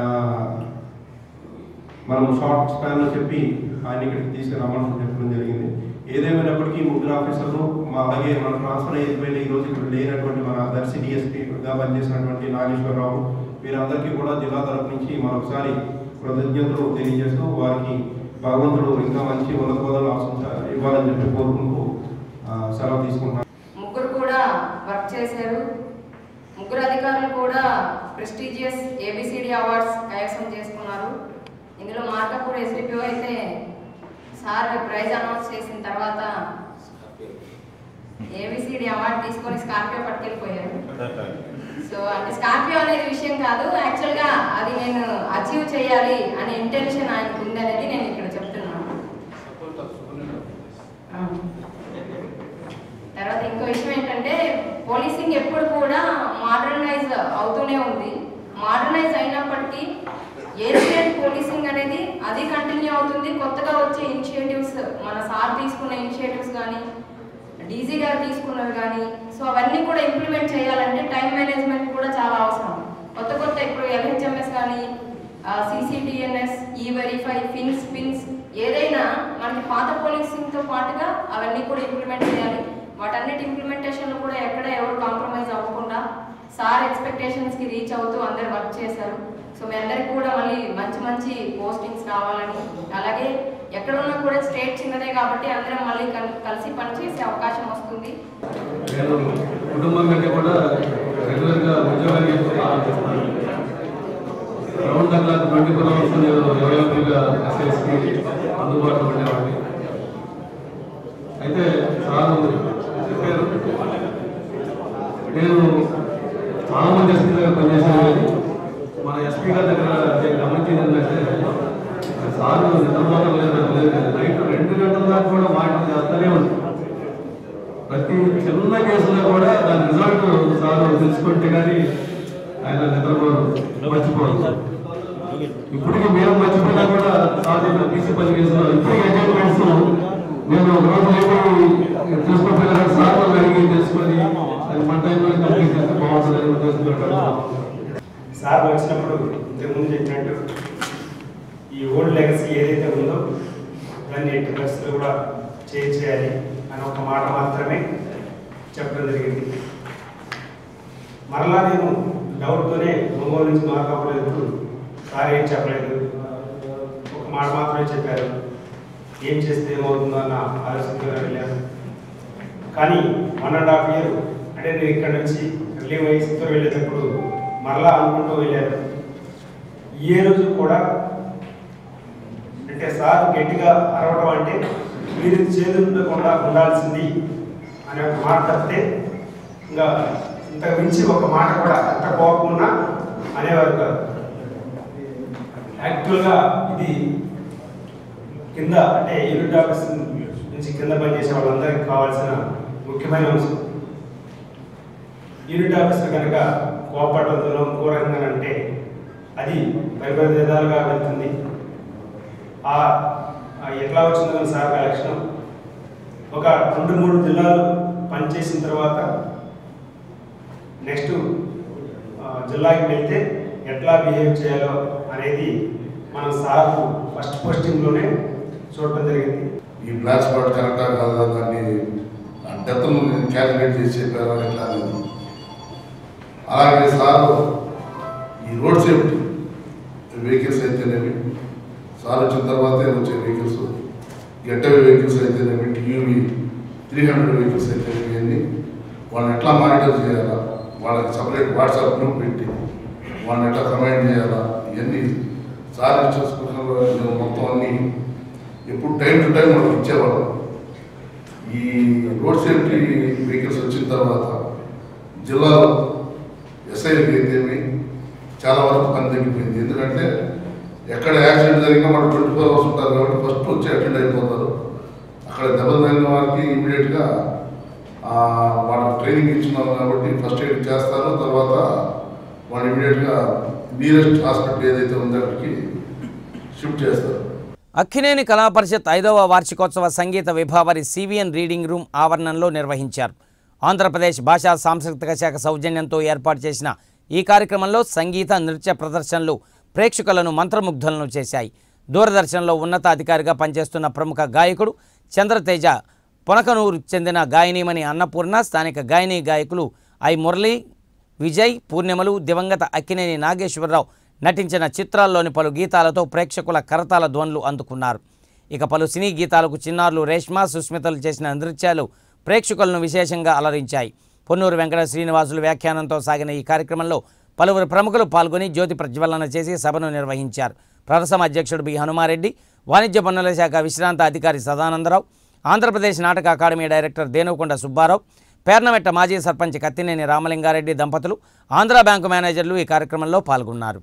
మనం షార్ట్ స్పాన్ లో చెప్పి ఆయన ఇక్కడికి తీసుకురామని చెప్పడం జరిగింది ఏదేమైనప్పటికీ ముగ్గురు ఆఫీసర్లు మా అలాగే మన ట్రాన్స్ఫర్ అయిపోయిన ఈ రోజు ఇక్కడ లేనటువంటి మన దర్శి డిఎస్పీగా పనిచేసినటువంటి నాగేశ్వరరావు వీరందరికీ కూడా జిల్లా తరపు నుంచి మరొకసారి కృతజ్ఞతలు తెలియజేస్తూ వారికి భగవంతుడు ఇంకా మంచి ఉన్నత పదవులు ఆశించ ఇవ్వాలని చెప్పి కోరుకుంటూ ఆ, సెలవు తీసుకుంటాను ముగ్గురు కూడా వర్క్ చేశారు ముగ్గురు అధికారులు కూడా ప్రెస్టీజియస్ ఏబిసిడి అవార్డ్స్ కైవసం చేసుకున్నారు ఇందులో మార్కపూర్ ఎస్డిపిఓ అయితే సార్ ప్రైజ్ అనౌన్స్ చేసిన తర్వాత ఏబిసిడి అవార్డు తీసుకొని స్కార్పియో పట్టుకెళ్ళిపోయారు సో అంటే స్కార్పియో అనేది విషయం కాదు యాక్చువల్గా అది నేను అచీవ్ చేయాలి అనే ఇంటెన్షన్ ఆయనకు ఉంది అనేది నేను ఇక్కడ చెప్తున్నాను ఆ. తర్వాత ఇంకో విషయం ఏంటంటే పోలీసింగ్ ఎప్పుడు కూడా మోడర్నైజ్ అవుతూనే ఉంది మోడర్నైజ్ అయినప్పటికీ ఏషియన్ పోలీసింగ్ అనేది అది కంటిన్యూ అవుతుంది కొత్తగా వచ్చే ఇనిషియేటివ్స్ మన సార్ తీసుకున్న ఇనిషియేటివ్స్ కానీ డీజీ గారు తీసుకున్నవి కానీ సో అవన్నీ కూడా ఇంప్లిమెంట్ చేయాలంటే టైం మేనేజ్మెంట్ కూడా చాలా అవసరం కొత్త కొత్త ఇప్పుడు ఎల్హెచ్ఎంఎస్ కానీ సిసిటిఎన్ఎస్ ఈ వెరిఫై ఫిన్స్ పిన్స్ ఏదైనా మనకి పాత పోలీసింగ్తో పాటుగా అవన్నీ కూడా ఇంప్లిమెంట్ చేయాలి వాటన్నిటి ఇంప్లిమెంటేషన్లో కూడా ఎక్కడ ఎవరు కాంప్రమైజ్ అవ్వకుండా సార్ ఎక్స్పెక్టేషన్స్కి రీచ్ అవుతూ అందరు వర్క్ చేశారు సో మీ అందరికి కూడా మళ్ళీ మంచి మంచి పోస్టింగ్స్ రావాలని అలాగే ఎక్కడ ఉన్నా కూడా స్టేట్ చిన్నదే కాబట్టి అందరం మళ్ళీ కల్- కలిసి పనిచేసే అవకాశం వస్తుంది నేను కుటుంబం కంటే కూడా రెగ్యులర్గా ఉద్యోగానికి ఎక్కువ చేస్తాను round the clock twenty four hours నేను అవైలబుల్గా ఎస్ఎస్కి అందుబాటులో ఉండేవాడిని అయితే సారు చెప్పారు నేను చాలా మంది ఎస్పీ దగ్గర పనిచేశాను కానీ మన ఎస్పీ గారి దగ్గర నేను గమనించింది ఏంటంటే సారు నిద్రపోవడం లేదు లేదు నైట్ రెండు గంటల దాకా కూడా మాటలు చేస్తూనే ఉంటాను ప్రతి చిన్న కేసులో కూడా దాని రిజల్ట్ సార్ తెలుసుకుంటే కానీ ఆయన నిద్రపోరు మర్చిపోరు ఇప్పటికీ మేము మర్చిపోయినా కూడా సార్ చెప్పిన పీసీ పని కేసులో ఇప్పటికీ అటెండ్మెంట్స్ నేను ఒక రోజు లేకపోయి చూసుకోకపోయినా సార్ వాళ్ళు అడిగి తెలుసుకొని అది మన టైంలో కంప్లీట్ చేస్తే బాగుంటుందని ఉద్దేశంతో సార్ వచ్చినప్పుడు ఇంతకుముందు చెప్పినట్టు ఈ ఓల్డ్ లెగసీ ఏదైతే ఉందో దాన్ని ఎట్టి పరిస్థితులు కూడా చేయాలి అని ఒక మాట మాత్రమే చెప్పడం జరిగింది మరలా నేను డౌట్తోనే ఒంగోలు నుంచి మార్కాపలేదు సార్ ఏం చెప్పలేదు ఒక మాట మాత్రమే చెప్పారు ఏం చేస్తే ఏమవుతుందో అన్న ఆలోచనతో వెళ్ళాను కానీ వన్ అండ్ హాఫ్ ఇయర్ అంటే నేను ఇక్కడ నుంచి రిలీవ్ అయ్యి చిత్తూరు వెళ్ళేటప్పుడు మరలా అనుకుంటూ వెళ్ళాను ఏ రోజు కూడా అంటే సార్ గట్టిగా అరవడం అంటే మీరు చేదుండకుండా ఉండాల్సింది అనే ఒక మాట తప్పితే ఇంకా ఇంతకు మించి ఒక మాట కూడా అంత పోకుండా అనేవారు కాదు యాక్చువల్గా ఇది కింద అంటే యూనిట్ ఆఫీస్ నుంచి కింద పనిచేసే వాళ్ళందరికీ కావాల్సిన ముఖ్యమైన అంశం యూనిట్ ఆఫీసర్ కనుక కోపడటంతో ఇంకో రకంగా అంటే అది పరిపరి విధాలుగా వెళ్తుంది ఆ ఆ ఎట్లా వచ్చిందో సార్ లక్షణం ఒక రెండు మూడు జిల్లాలు పనిచేసిన తర్వాత నెక్స్ట్ జిల్లాకి వెళ్తే ఎట్లా బిహేవ్ చేయాలో అనేది మనం సార్ ఫస్ట్ పోస్టింగ్లోనే చూడటం జరిగింది ఈ బ్లాక్ స్పాట్ కరెక్టా కాదా దాన్ని డెత్ను క్యాలిక్యులేట్ చేసి చెప్పారా ఎట్లా అనేది అలాగే సార్ ఈ రోడ్ సేఫ్టీ వెహికల్స్ అయితేనేమి సార్ వచ్చిన తర్వాతే వచ్చే వెహికల్స్ గెట్టవే వెహికల్స్ అయితేనేమి టీయూవి త్రీ హండ్రెడ్ వెహికల్స్ అయితేనేమి అన్ని వాళ్ళని ఎట్లా మానిటర్ చేయాలా వాళ్ళకి సపరేట్ వాట్సాప్ గ్రూప్ పెట్టి వాళ్ళని ఎట్లా కమాండ్ చేయాలా ఇవన్నీ సార్ ఇన్స్ట్రక్షన్లో మొత్తం అన్నీ ఎప్పుడు టైం టు టైం వాళ్ళకి ఇచ్చేవాళ్ళం ఈ రోడ్ సేఫ్టీ వెహికల్స్ వచ్చిన తర్వాత జిల్లాలో ఎస్ఐలకి అయితేమి చాలా వరకు పని తగ్గిపోయింది ఎందుకంటే ఎక్కడ యాక్సిడెంట్ జరిగినా వాళ్ళు ట్వంటీ ఫోర్ అవర్స్ ఉంటారు కాబట్టి ఫస్ట్ వచ్చి అటెండ్ అయిపోతారు అక్కడ దెబ్బలు తగిలిన వారికి ఇమీడియట్గా వాళ్ళకి ట్రైనింగ్ ఇచ్చినాం కాబట్టి ఫస్ట్ ఎయిడ్ చేస్తారు తర్వాత వాళ్ళు ఇమీడియట్గా నియరెస్ట్ హాస్పిటల్ ఏదైతే ఉందో అక్కడికి షిఫ్ట్ చేస్తారు అక్కినేని కళాపరిషత్ ఐదవ వార్షికోత్సవ సంగీత విభావరి సివిఎన్ రీడింగ్ రూమ్ ఆవరణంలో నిర్వహించారు ఆంధ్రప్రదేశ్ భాషా సాంస్కృతిక శాఖ సౌజన్యంతో ఏర్పాటు చేసిన ఈ కార్యక్రమంలో సంగీత నృత్య ప్రదర్శనలు ప్రేక్షకులను మంత్రముగ్ధులను చేశాయి దూరదర్శన్లో ఉన్నతాధికారిగా పనిచేస్తున్న ప్రముఖ గాయకుడు చంద్రతేజ పొనకనూరు చెందిన గాయనీమణి అన్నపూర్ణ స్థానిక గాయని గాయకులు ఐ మురళి విజయ్ పూర్ణిమలు దివంగత అక్కినేని నాగేశ్వరరావు నటించిన చిత్రాల్లోని పలు గీతాలతో ప్రేక్షకుల కరతాల ధ్వనులు అందుకున్నారు ఇక పలు సినీ గీతాలకు చిన్నారులు రేష్మా సుస్మితలు చేసిన నృత్యాలు ప్రేక్షకులను విశేషంగా అలరించాయి పొన్నూరు వెంకట శ్రీనివాసులు వ్యాఖ్యానంతో సాగిన ఈ కార్యక్రమంలో పలువురు ప్రముఖులు పాల్గొని జ్యోతి ప్రజ్వలన చేసి సభను నిర్వహించారు ప్రదర్శన అధ్యక్షుడు బి హనుమారెడ్డి వాణిజ్య పన్నుల శాఖ విశ్రాంత అధికారి సదానందరావు ఆంధ్రప్రదేశ్ నాటక అకాడమీ డైరెక్టర్ దేనుకొండ సుబ్బారావు పేర్నమెట్ట మాజీ సర్పంచ్ కత్తినేని రామలింగారెడ్డి దంపతులు ఆంధ్రా బ్యాంకు మేనేజర్లు ఈ కార్యక్రమంలో పాల్గొన్నారు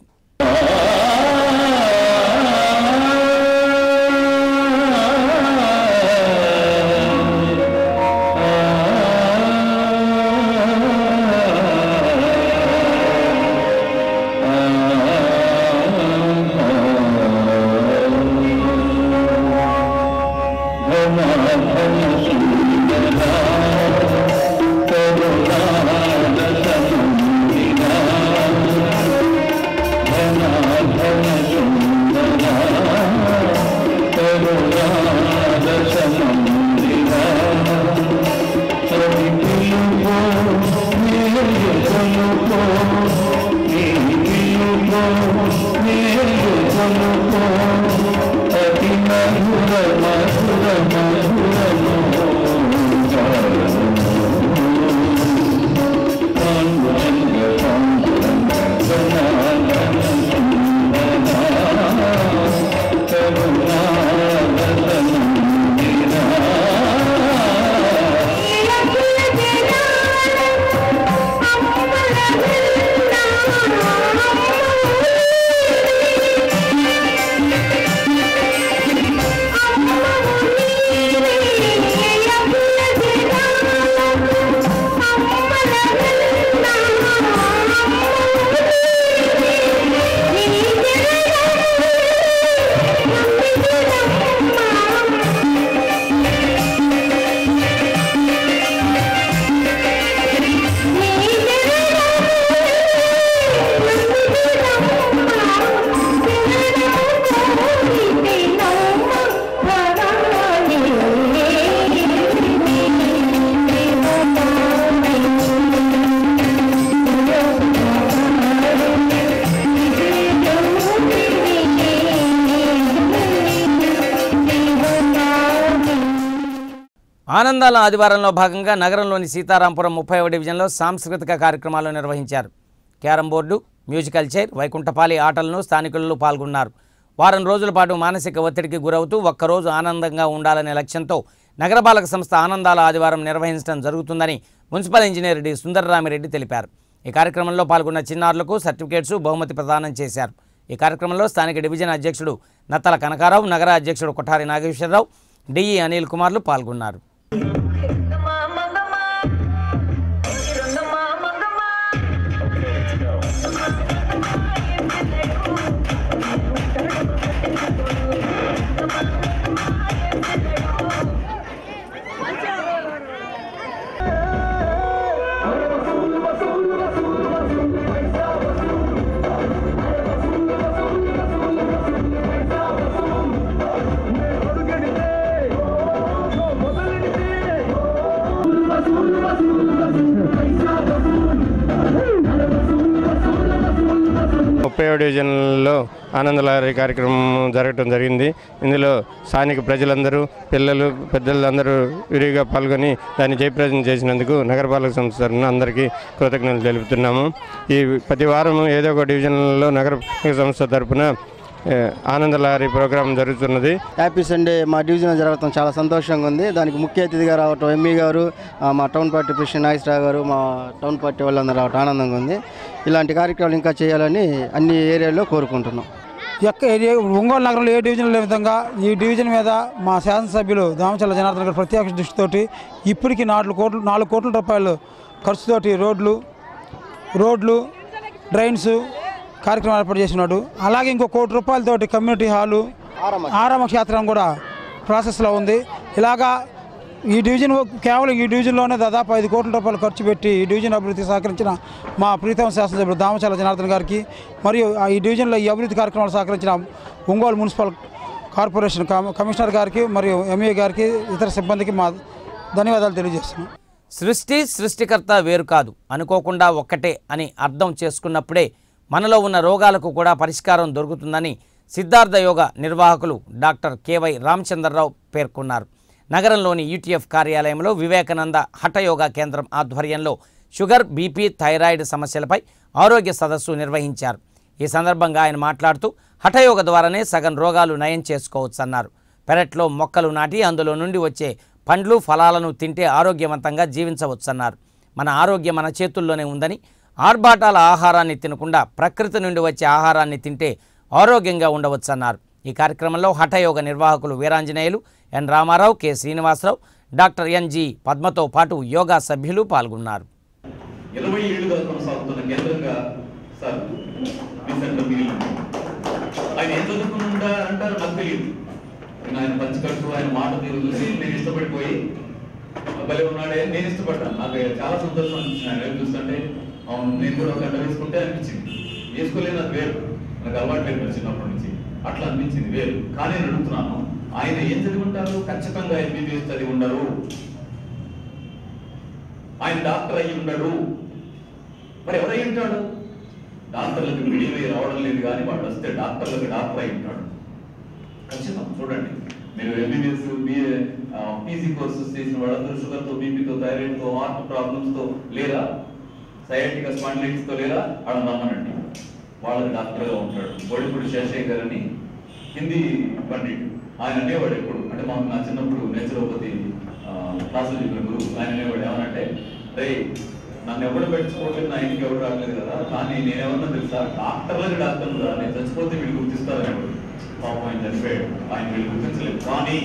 ఆనందాల ఆదివారంలో భాగంగా నగరంలోని సీతారాంపురం ముప్పై డివిజన్లో సాంస్కృతిక కార్యక్రమాలు నిర్వహించారు క్యారం బోర్డు మ్యూజికల్ చైర్ వైకుంఠపాలి ఆటలను స్థానికులు పాల్గొన్నారు వారం రోజుల పాటు మానసిక ఒత్తిడికి గురవుతూ ఒక్కరోజు ఆనందంగా ఉండాలనే లక్ష్యంతో నగరపాలక సంస్థ ఆనందాల ఆదివారం నిర్వహించడం జరుగుతుందని మున్సిపల్ ఇంజనీర్ డి సుందరరామిరెడ్డి తెలిపారు ఈ కార్యక్రమంలో పాల్గొన్న చిన్నారులకు సర్టిఫికేట్స్ బహుమతి ప్రదానం చేశారు ఈ కార్యక్రమంలో స్థానిక డివిజన్ అధ్యక్షుడు నత్తల కనకారావు నగర అధ్యక్షుడు కొఠారి నాగేశ్వరరావు డిఈ అనిల్ కుమార్లు పాల్గొన్నారు ముప్పై డివిజన్లో ఆనందలహరి కార్యక్రమం జరగటం జరిగింది ఇందులో స్థానిక ప్రజలందరూ పిల్లలు పెద్దలందరూ విరిగా పాల్గొని దాన్ని జయప్రదం చేసినందుకు నగరపాలక సంస్థ తరఫున అందరికీ కృతజ్ఞతలు తెలుపుతున్నాము ఈ ప్రతి వారం ఏదో ఒక డివిజన్లో నగరపాలక సంస్థ తరఫున ఏ, ఆనందలహరి ప్రోగ్రాం జరుగుతున్నది హ్యాపీ సండే మా డివిజన్లో జరగడం చాలా సంతోషంగా ఉంది దానికి ముఖ్య అతిథిగా రావటం ఎంఈ గారు ఆ, మా టౌన్ పార్టీ ప్రెసిడెంట్ నాగేశ్వరరావు గారు మా టౌన్ పార్టీ వాళ్ళందరూ రావటం ఆనందంగా ఉంది ఇలాంటి కార్యక్రమాలు ఇంకా చేయాలని అన్ని ఏరియాల్లో కోరుకుంటున్నాం ఎక్క ఏ- ఒంగోలు నగరంలో ఏ డివిజన్ లేని విధంగా ఈ డివిజన్ మీద మా శాసనసభ్యులు దామచల్ల జనార్దన్ గారు ప్రత్యక్ష దృష్టితోటి ఇప్పటికి నాలుగు కోట్లు నాలుగు కోట్ల రూపాయలు ఖర్చుతోటి రోడ్లు రోడ్లు డ్రైన్స్ కార్యక్రమం ఏర్పాటు చేసినాడు అలాగే ఇంకో కోటి రూపాయలతోటి కమ్యూనిటీ హాలు ఆరామ క్షేత్రం కూడా ప్రాసెస్లో ఉంది ఇలాగా ఈ డివిజన్ కేవలం ఈ డివిజన్లోనే దాదాపు ఐదు కోట్ల రూపాయలు ఖర్చు పెట్టి ఈ డివిజన్ అభివృద్ధికి సహకరించిన మా ప్రీతం శాసనసభ్యులు దామచాల జనార్దన్ గారికి మరియు ఆ ఈ డివిజన్లో ఈ అభివృద్ధి కార్యక్రమాలు సహకరించిన ఒంగోలు మున్సిపల్ కార్పొరేషన్ కమ- కమిషనర్ గారికి మరియు ఎంఏ గారికి ఇతర సిబ్బందికి మా ధన్యవాదాలు తెలియజేస్తున్నాం సృష్టి సృష్టికర్త వేరు కాదు అనుకోకుండా ఒక్కటే అని అర్థం చేసుకున్నప్పుడే మనలో ఉన్న రోగాలకు కూడా పరిష్కారం దొరుకుతుందని సిద్ధార్థ యోగ నిర్వాహకులు డాక్టర్ కేవై రామచంద్రరావు పేర్కొన్నారు నగరంలోని యూటీఎఫ్ కార్యాలయంలో వివేకానంద హఠయోగా కేంద్రం ఆధ్వర్యంలో షుగర్ బీపీ థైరాయిడ్ సమస్యలపై ఆరోగ్య సదస్సు నిర్వహించారు ఈ సందర్భంగా ఆయన మాట్లాడుతూ హఠయోగ ద్వారానే సగం రోగాలు నయం చేసుకోవచ్చన్నారు పెరట్లో మొక్కలు నాటి అందులో నుండి వచ్చే పండ్లు ఫలాలను తింటే ఆరోగ్యవంతంగా జీవించవచ్చన్నారు మన ఆరోగ్యం మన చేతుల్లోనే ఉందని ఆర్భాటాల ఆహారాన్ని తినకుండా ప్రకృతి నుండి వచ్చే ఆహారాన్ని తింటే ఆరోగ్యంగా ఉండవచ్చన్నారు ఈ కార్యక్రమంలో హఠయోగ నిర్వాహకులు Veeranjaneyulu N Ramarao K Srinivasarao doctor NG పద్మతో పాటు యోగా సభ్యులు పాల్గొన్నారు ఇరవై ఏళ్ళుగా కొనసాగుతున్న కేంద్రంగా సార్ మీ సెంటర్ మిగిలింది ఆయన ఏం చదువుకుని అంటారు నాకు తెలియదు నేను ఆయన పంచకట్టు ఆయన మాట తీరు చూసి నేను ఇష్టపడిపోయి భలే ఉన్నాడే నేను ఇష్టపడ్డాను నాకు చాలా సంతోషం అనిపించింది ఆయన వైపు చూస్తుంటే అవును నేను కూడా ఒక గంట వేసుకుంటే అనిపించింది వేసుకోలేని అది వేరు నాకు అలవాటు లేదు మరి చిన్నప్పటి నుంచి అట్లా అనిపించింది వేరు కానీ నేను అడుగుతున్నాను ఆయన ఏం చదివి ఉంటారు ఖచ్చితంగా ఎంబీబీఎస్ చదివి ఉండరు ఆయన డాక్టర్ అయ్యి ఉండడు మరి ఎవరై ఉంటాడు డాక్టర్లకు మిడివై రావడం లేదు కానీ వాడు వస్తే డాక్టర్లకు డాక్టర్ అయి ఉంటాడు ఖచ్చితం చూడండి మీరు ఎంబీబీఎస్ బిఏ పీజీ కోర్సెస్ చేసిన వాళ్ళందరూ షుగర్తో బీపీతో థైరాయిడ్తో హార్ట్ ప్రాబ్లమ్స్తో లేరా సయాటిక స్పాండిలైటిస్తో లేరా ఆడ నమ్మనండి వాళ్ళకి డాక్టర్గా ఉంటాడు బొడిపూడి శేషయ్య గారు అని హిందీ పండిట్ ఆయన అనేవాడు ఎప్పుడు అంటే మాకు నా చిన్నప్పుడు నేచురోపతి క్లాసులు చెప్పిన గురువు ఆయన అనేవాడు ఏమనంటే రే నన్ను ఎవరు పెట్టుకోవట్లేదు నా ఇంటికి ఎవరు రావట్లేదు కదా కానీ నేనేమన్నా తెలుసా డాక్టర్లకు డాక్టర్లు రా నేను చచ్చిపోతే వీళ్ళు గుర్తిస్తారనేవాడు పాపం ఆయన చనిపోయాడు ఆయన వీళ్ళు గుర్తించలేదు కానీ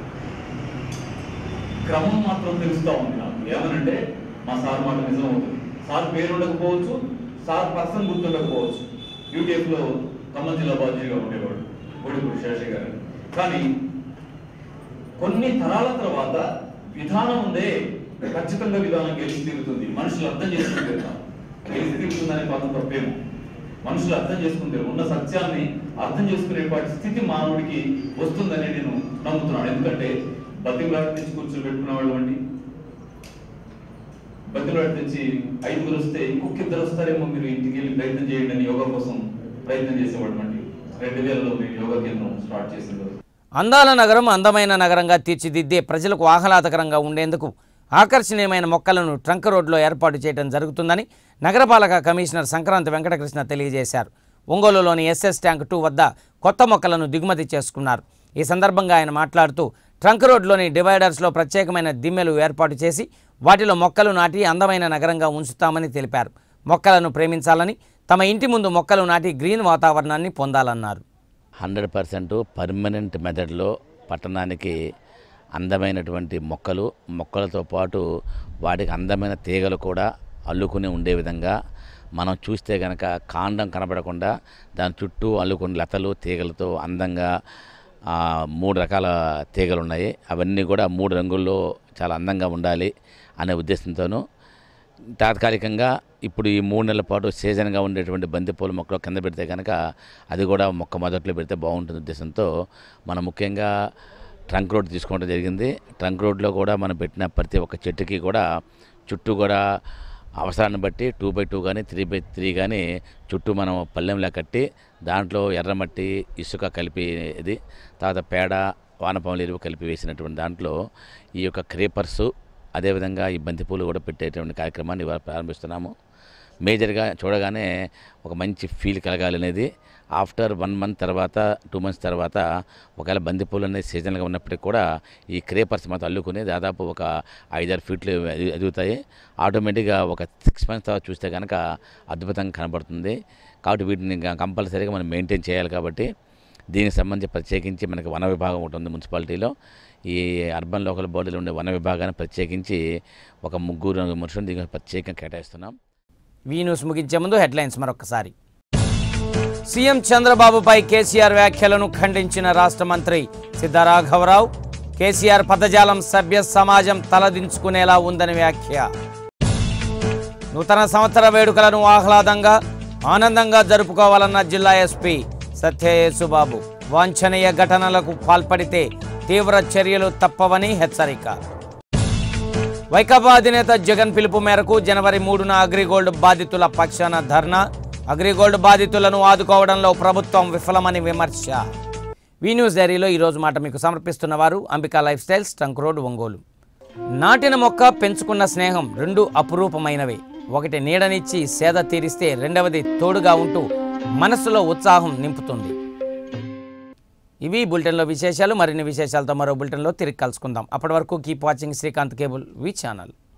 క్రమం మాత్రం తెలుస్తా ఉంది నాకు ఏమనంటే మా సార్ మాట నిజం అవుతుంది సార్ పేరు ఉండకపోవచ్చు సార్ పర్సన్ గుర్తుండకపోవచ్చు యూటీఎఫ్ లో ఖమ్మం జిల్లా బాధ్యులుగా ఉండేవాడు గోడిపూడి శేషయ్య గారు కానీ కొన్ని తరాల తర్వాత విధానం ఉందే ఖచ్చితంగా విధానం గెలిచి తీరుతుంది మనుషులు అర్థం చేసుకుని తీరుతాం గెలిచి తీరుతుందనే పదం తప్పేమో మనుషులు అర్థం చేసుకుంటే ఉన్న సత్యాన్ని అర్థం చేసుకునేపాటి స్థితి మానవుడికి వస్తుందని నేను నమ్ముతున్నాను ఎందుకంటే బతిమలాట తెచ్చి కూర్చొని పెట్టుకునే వాళ్ళు అండి బతిమలాట తెచ్చి ఐదుగురు వస్తే ఇంకొక ఇద్దరు వస్తారేమో మీరు ఇంటికి వెళ్ళి ప్రయత్నం చేయండి అని యోగా కోసం ప్రయత్నం చేసేవాడు అండి రెండు వేలలో మేము యోగా కేంద్రం స్టార్ట్ చేసిన రోజు అందాల నగరం అందమైన నగరంగా తీర్చిదిద్దే ప్రజలకు ఆహ్లాదకరంగా ఉండేందుకు ఆకర్షణీయమైన మొక్కలను ట్రంక్ రోడ్లో ఏర్పాటు చేయడం జరుగుతుందని నగరపాలక కమిషనర్ సంక్రాంతి వెంకటకృష్ణ తెలియజేశారు ఒంగోలులోని ఎస్ఎస్ ట్యాంక్ టూ వద్ద కొత్త మొక్కలను దిగుమతి చేసుకున్నారు ఈ సందర్భంగా ఆయన మాట్లాడుతూ ట్రంక్ రోడ్లోని డివైడర్స్లో ప్రత్యేకమైన దిమ్మెలు ఏర్పాటు చేసి వాటిలో మొక్కలు నాటి అందమైన నగరంగా ఉంచుతామని తెలిపారు మొక్కలను ప్రేమించాలని తమ ఇంటి ముందు మొక్కలు నాటి గ్రీన్ వాతావరణాన్ని పొందాలన్నారు హండ్రెడ్ పర్సెంట్ పర్మనెంట్ మెథడ్లో పట్టణానికి అందమైనటువంటి మొక్కలు మొక్కలతో పాటు వాటికి అందమైన తీగలు కూడా అల్లుకుని ఉండే విధంగా మనం చూస్తే కనుక కాండం కనబడకుండా దాని చుట్టూ అల్లుకుని లతలు తీగలతో అందంగా ఆ, మూడు రకాల తీగలు ఉన్నాయి అవన్నీ కూడా మూడు రంగుల్లో చాలా అందంగా ఉండాలి అనే ఉద్దేశంతోనూ తాత్కాలికంగా ఇప్పుడు ఈ మూడు నెలల పాటు సీజన్గా ఉండేటువంటి బంతిపూల మొక్కలు కింద పెడితే కనుక అది కూడా మొక్క మొదట్లో పెడితే బాగుంటుంది ఉద్దేశంతో మనం ముఖ్యంగా ట్రంక్ రోడ్ తీసుకోవడం జరిగింది ట్రంక్ రోడ్లో కూడా మనం పెట్టిన ప్రతి ఒక్క చెట్టుకి కూడా చుట్టూ కూడా అవసరాన్ని బట్టి టూ బై టూ కానీ త్రీ బై త్రీ కానీ చుట్టూ మనం పల్లెంలా కట్టి దాంట్లో ఎర్రమట్టి ఇసుక కలిపి ఇది తర్వాత పేడ వానపాములు ఎరువు కలిపి వేసినటువంటి దాంట్లో ఈ యొక్క క్రేపర్సు అదేవిధంగా ఈ బంతిపూలు కూడా పెట్టేటువంటి కార్యక్రమాన్ని ఇవాళ ప్రారంభిస్తున్నాము మేజర్గా చూడగానే ఒక మంచి ఫీల్ కలగాలి అనేది ఆఫ్టర్ వన్ మంత్ తర్వాత టూ మంత్స్ తర్వాత ఒకవేళ బంతిపూలు అనేది సీజన్గా ఉన్నప్పటికీ కూడా ఈ క్రేపర్స్ మాత్రం అల్లుకుని దాదాపు ఒక ఐదారు ఫీట్లు ఎదు- ఎదుగుతాయి ఆటోమేటిక్గా ఒక సిక్స్ మంత్స్ తర్వాత చూస్తే కనుక అద్భుతంగా కనబడుతుంది కాబట్టి వీటిని ఇంకా కంపల్సరీగా మనం మెయింటైన్ చేయాలి కాబట్టి దీనికి సంబంధించి ప్రత్యేకించి మనకి వన విభాగం ఒకటి ఉంది మున్సిపాలిటీలో ఈ అర్బన్ లోకల్ బాడీలో ఉండే వన విభాగాన్ని ప్రత్యేకించి ఒక ముగ్గురు మనుషులను దీనికి ప్రత్యేకంగా కేటాయిస్తున్నాం వీ న్యూస్ ముగించే ముందు హెడ్లైన్స్ మరొకసారి సీఎం చంద్రబాబుపై కేసీఆర్ వ్యాఖ్యలను ఖండించిన రాష్ట్ర మంత్రి సిద్ధరాఘవరావు కేసీఆర్ పదజాలం సభ్య సమాజం తలదించుకునేలా ఉందని వ్యాఖ్య నూతన సంవత్సర వేడుకలను ఆహ్లాదంగా ఆనందంగా జరుపుకోవాలన్న జిల్లా ఎస్పీ సత్యయేసుబాబు వాంఛనీయ ఘటనలకు పాల్పడితే తీవ్ర చర్యలు తప్పవని హెచ్చరిక వైకాపా అధినేత జగన్ పిలుపు మేరకు జనవరి మూడున అగ్రిగోల్డ్ బాధితుల పక్షాన ధర్నా అగ్రిగోల్డ్ బాధితులను ఆదుకోవడంలో ప్రభుత్వం విఫలమని విమర్శ వీ న్యూస్ డైరీలో ఈరోజు మాట మీకు సమర్పిస్తున్న వారు Ambika lifestyles trunk road Ongole నాటిన మొక్క పెంచుకున్న స్నేహం రెండు అపురూపమైనవే ఒకటి నీడనిచ్చి సేద తీరిస్తే రెండవది తోడుగా ఉంటూ మనసులో ఉత్సాహం నింపుతుంది ఇవి బులెటిన్లో విశేషాలు మరిన్ని విశేషాలతో మరో బులెటిన్లో తిరిగి కలుసుకుందాం అప్పటి వరకు keep watching Srikanth cable V channel